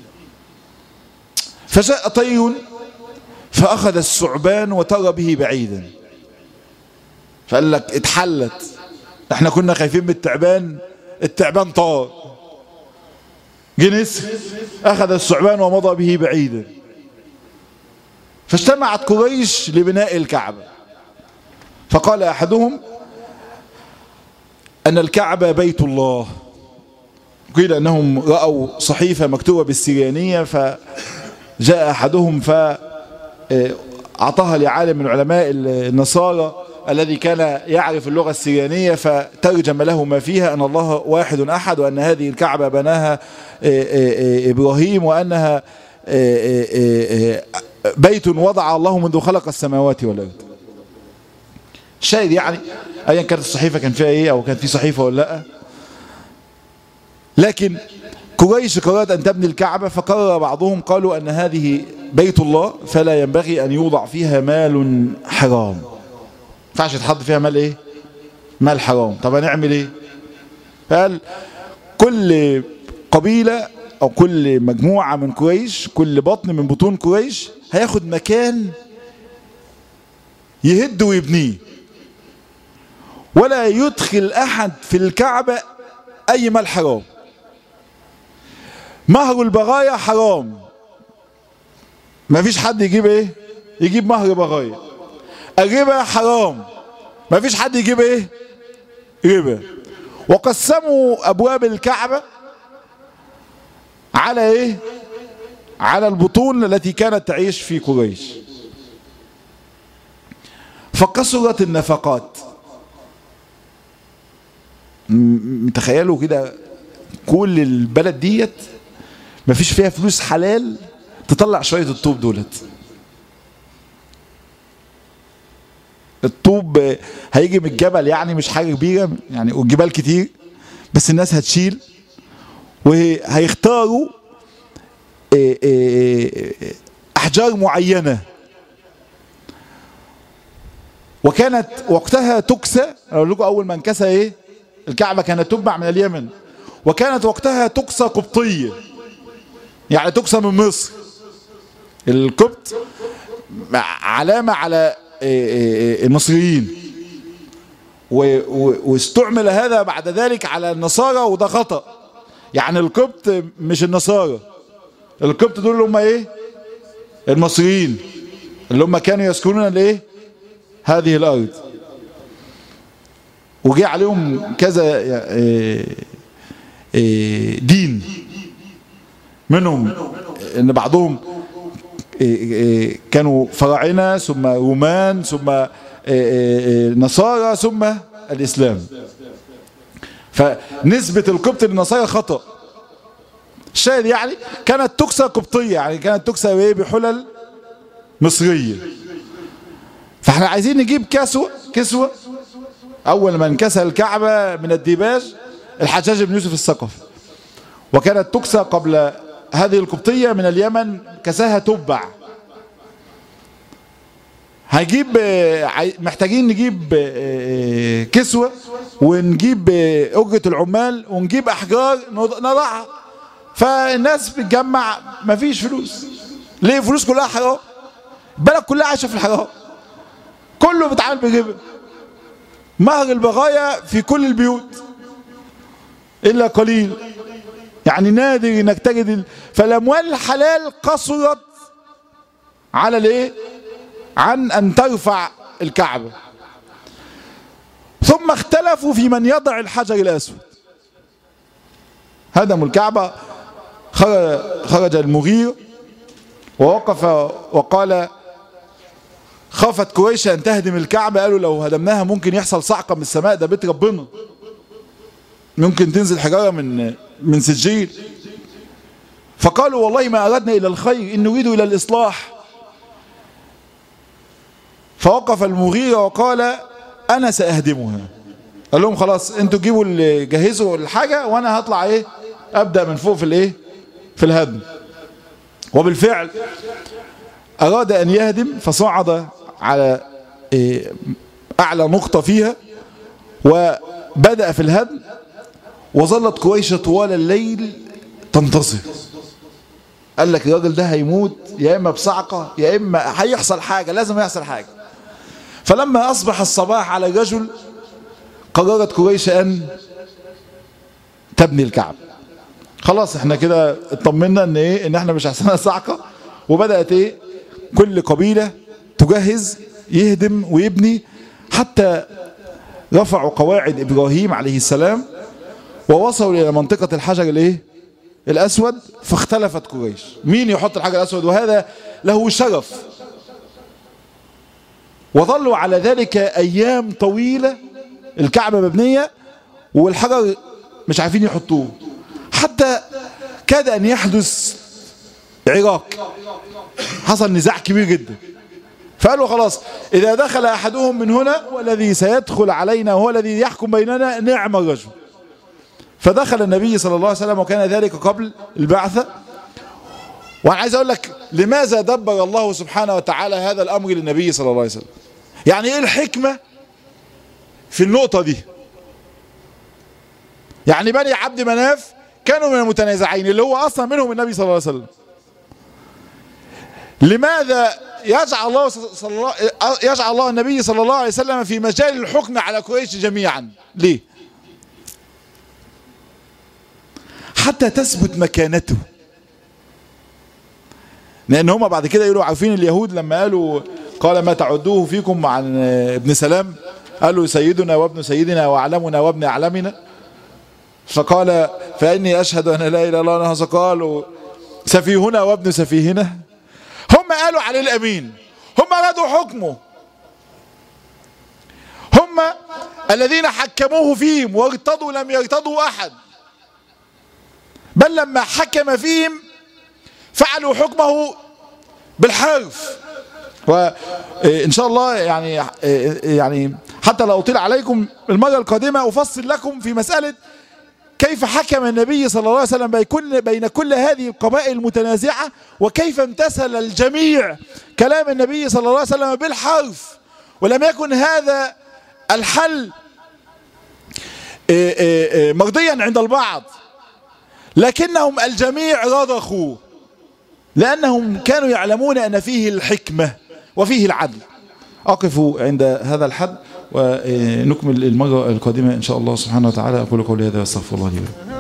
A: فجاء طير فأخذ الثعبان وطر به بعيدا فقال لك اتحلت احنا كنا خايفين من التعبان التعبان طار جنس اخذ الثعبان ومضى به بعيدا فاجتمعت قريش لبناء الكعبة فقال احدهم ان الكعبة بيت الله قيل انهم رأوا صحيفة مكتوبة بالسريانية فجاء احدهم فاعطاها لعالم من علماء النصارى الذي كان يعرف اللغة السريانية فترجم له ما فيها أن الله واحد أحد وأن هذه الكعبة بناها إبراهيم وأنها بيت وضع الله منذ خلق السماوات والأرض شاهد يعني ايا كانت الصحيفة كان فيها ايه او كان في صحيفة ولا لا لكن قريش قررت ان تبني الكعبة فقرر بعضهم قالوا ان هذه بيت الله فلا ينبغي ان يوضع فيها مال حرام ينفعش يتحط فيها مال ايه مال حرام طب هنعمل ايه قال كل قبيلة او كل مجموعة من قريش كل بطن من بطون قريش هياخد مكان يهد ويبنيه ولا يدخل احد في الكعبة اي مال حرام مهر البغايا حرام ما فيش حد يجيب ايه يجيب مهر بغايا الربا حرام ما فيش حد يجيب ايه ربا وقسموا ابواب الكعبة على ايه على البطون التي كانت تعيش في قريش فكسرت النفقات تخيلوا كده كل البلد ديت مفيش فيها فلوس حلال تطلع شوية الطوب دولت الطوب هيجي من الجبل يعني مش حاجة كبيرة يعني والجبال كتير بس الناس هتشيل وهيختاروا احجار معينة وكانت وقتها تكسى اقول لكم اول ما انكسى ايه الكعبة كانت تتبع من اليمن وكانت وقتها تقصى قبطية يعني تقصى من مصر القبط علامة على المصريين واستعمل هذا بعد ذلك على النصارى وده خطأ يعني القبط مش النصارى القبط دول اللي هم ايه المصريين اللي هم كانوا يسكنون الايه هذه الارض وجاء عليهم كذا دين منهم ان بعضهم كانوا فراعنه ثم رومان ثم نصارى ثم الاسلام فنسبة القبط للنصارى خطأ الشاهد يعني كانت تكسى قبطية يعني كانت تكسى بحلل مصرية فاحنا عايزين نجيب كسوة كسوة اول ما انكسى الكعبة من الديباج الحجاج بن يوسف الثقفي وكانت تكسى قبل هذه القبطية من اليمن كساها تبع هجيب محتاجين نجيب كسوة ونجيب أجرة العمال ونجيب أحجار نضعها فالناس بتجمع مفيش فلوس ليه فلوس كلها حرام البلد كلها عايشة في الحرام كله بيتعامل بالربا مهر البغايا في كل البيوت إلا قليل يعني نادر انك تجد ال... فالاموال الحلال قصرت على الايه عن ان ترفع الكعبة ثم اختلفوا في من يضع الحجر الاسود هدموا الكعبة خرج, خرج المغير ووقف وقال خافت قريش ان تهدم الكعبة قالوا لو هدمناها ممكن يحصل صعقة من السماء ده بيت ربنا ممكن تنزل حجارة من من سجيل فقالوا والله ما أردنا إلى الخير إن نريد إلى الإصلاح فوقف المغيرة وقال أنا سأهدمها قال لهم خلاص انتوا جيبوا اللي جهزوا الحاجة وأنا هطلع إيه أبدأ من فوق في الإيه في الهدم وبالفعل أراد أن يهدم فصعد على إيه أعلى نقطة فيها وبدأ في الهدم وظلت قريش طوال الليل تنتصر قال لك الراجل ده هيموت يا إما بصعقة يا إما هيحصل حاجة لازم يحصل حاجة فلما أصبح الصباح على الرجل قررت قريش أن تبني الكعب خلاص احنا كده اطمنا ان ايه ان احنا مش هيحصلنا صعقة وبدأت ايه كل قبيلة تجهز يهدم ويبني حتى رفعوا قواعد ابراهيم عليه السلام ووصلوا الى منطقة الحجر الايه الاسود فاختلفت قريش مين يحط الحجر الاسود وهذا له شرف وظلوا على ذلك ايام طويلة الكعبة مبنية والحجر مش عارفين يحطوه حتى كاد ان يحدث عراق حصل نزاع كبير جدا فقالوا خلاص إذا دخل أحدهم من هنا والذي سيدخل علينا وهو الذي يحكم بيننا نعم الرجل فدخل النبي صلى الله عليه وسلم وكان ذلك قبل البعثة وأنا عايز أقول لك لماذا دبر الله سبحانه وتعالى هذا الأمر للنبي صلى الله عليه وسلم يعني إيه الحكمة في النقطة دي يعني بني عبد مناف كانوا من المتنازعين اللي هو أصلا منهم النبي صلى الله عليه وسلم لماذا يجعل الله صلى الله يجعل الله النبي صلى الله عليه وسلم في مجال الحكم على قريش جميعا ليه حتى تثبت مكانته لان هم بعد كده يقولوا عارفين اليهود لما قالوا قال ما تعدوه فيكم عن ابن سلام قالوا سيدنا وابن سيدنا واعلمنا وابن اعلمنا فقال فاني اشهد ان لا اله الا الله انه قالوا سفيهنا وابن سفيهنا هم قالوا عليه الامين هم ردوا حكمه هم الذين حكموه فيهم وارتضوا لم يرتضوا احد بل لما حكم فيهم فعلوا حكمه بالحرف وإن شاء الله يعني يعني حتى لو أطيل عليكم المرة القادمة أفصل لكم في مسألة كيف حكم النبي صلى الله عليه وسلم بين كل, بين كل هذه القبائل المتنازعة وكيف امتثل الجميع كلام النبي صلى الله عليه وسلم بالحرف ولم يكن هذا الحل مرضيا عند البعض لكنهم الجميع رضخوا لأنهم كانوا يعلمون أن فيه الحكمة وفيه العدل أقف عند هذا الحد ونكمل المرة القادمة إن شاء الله سبحانه وتعالى أقول قولي هذا واستغفر الله لي ولكم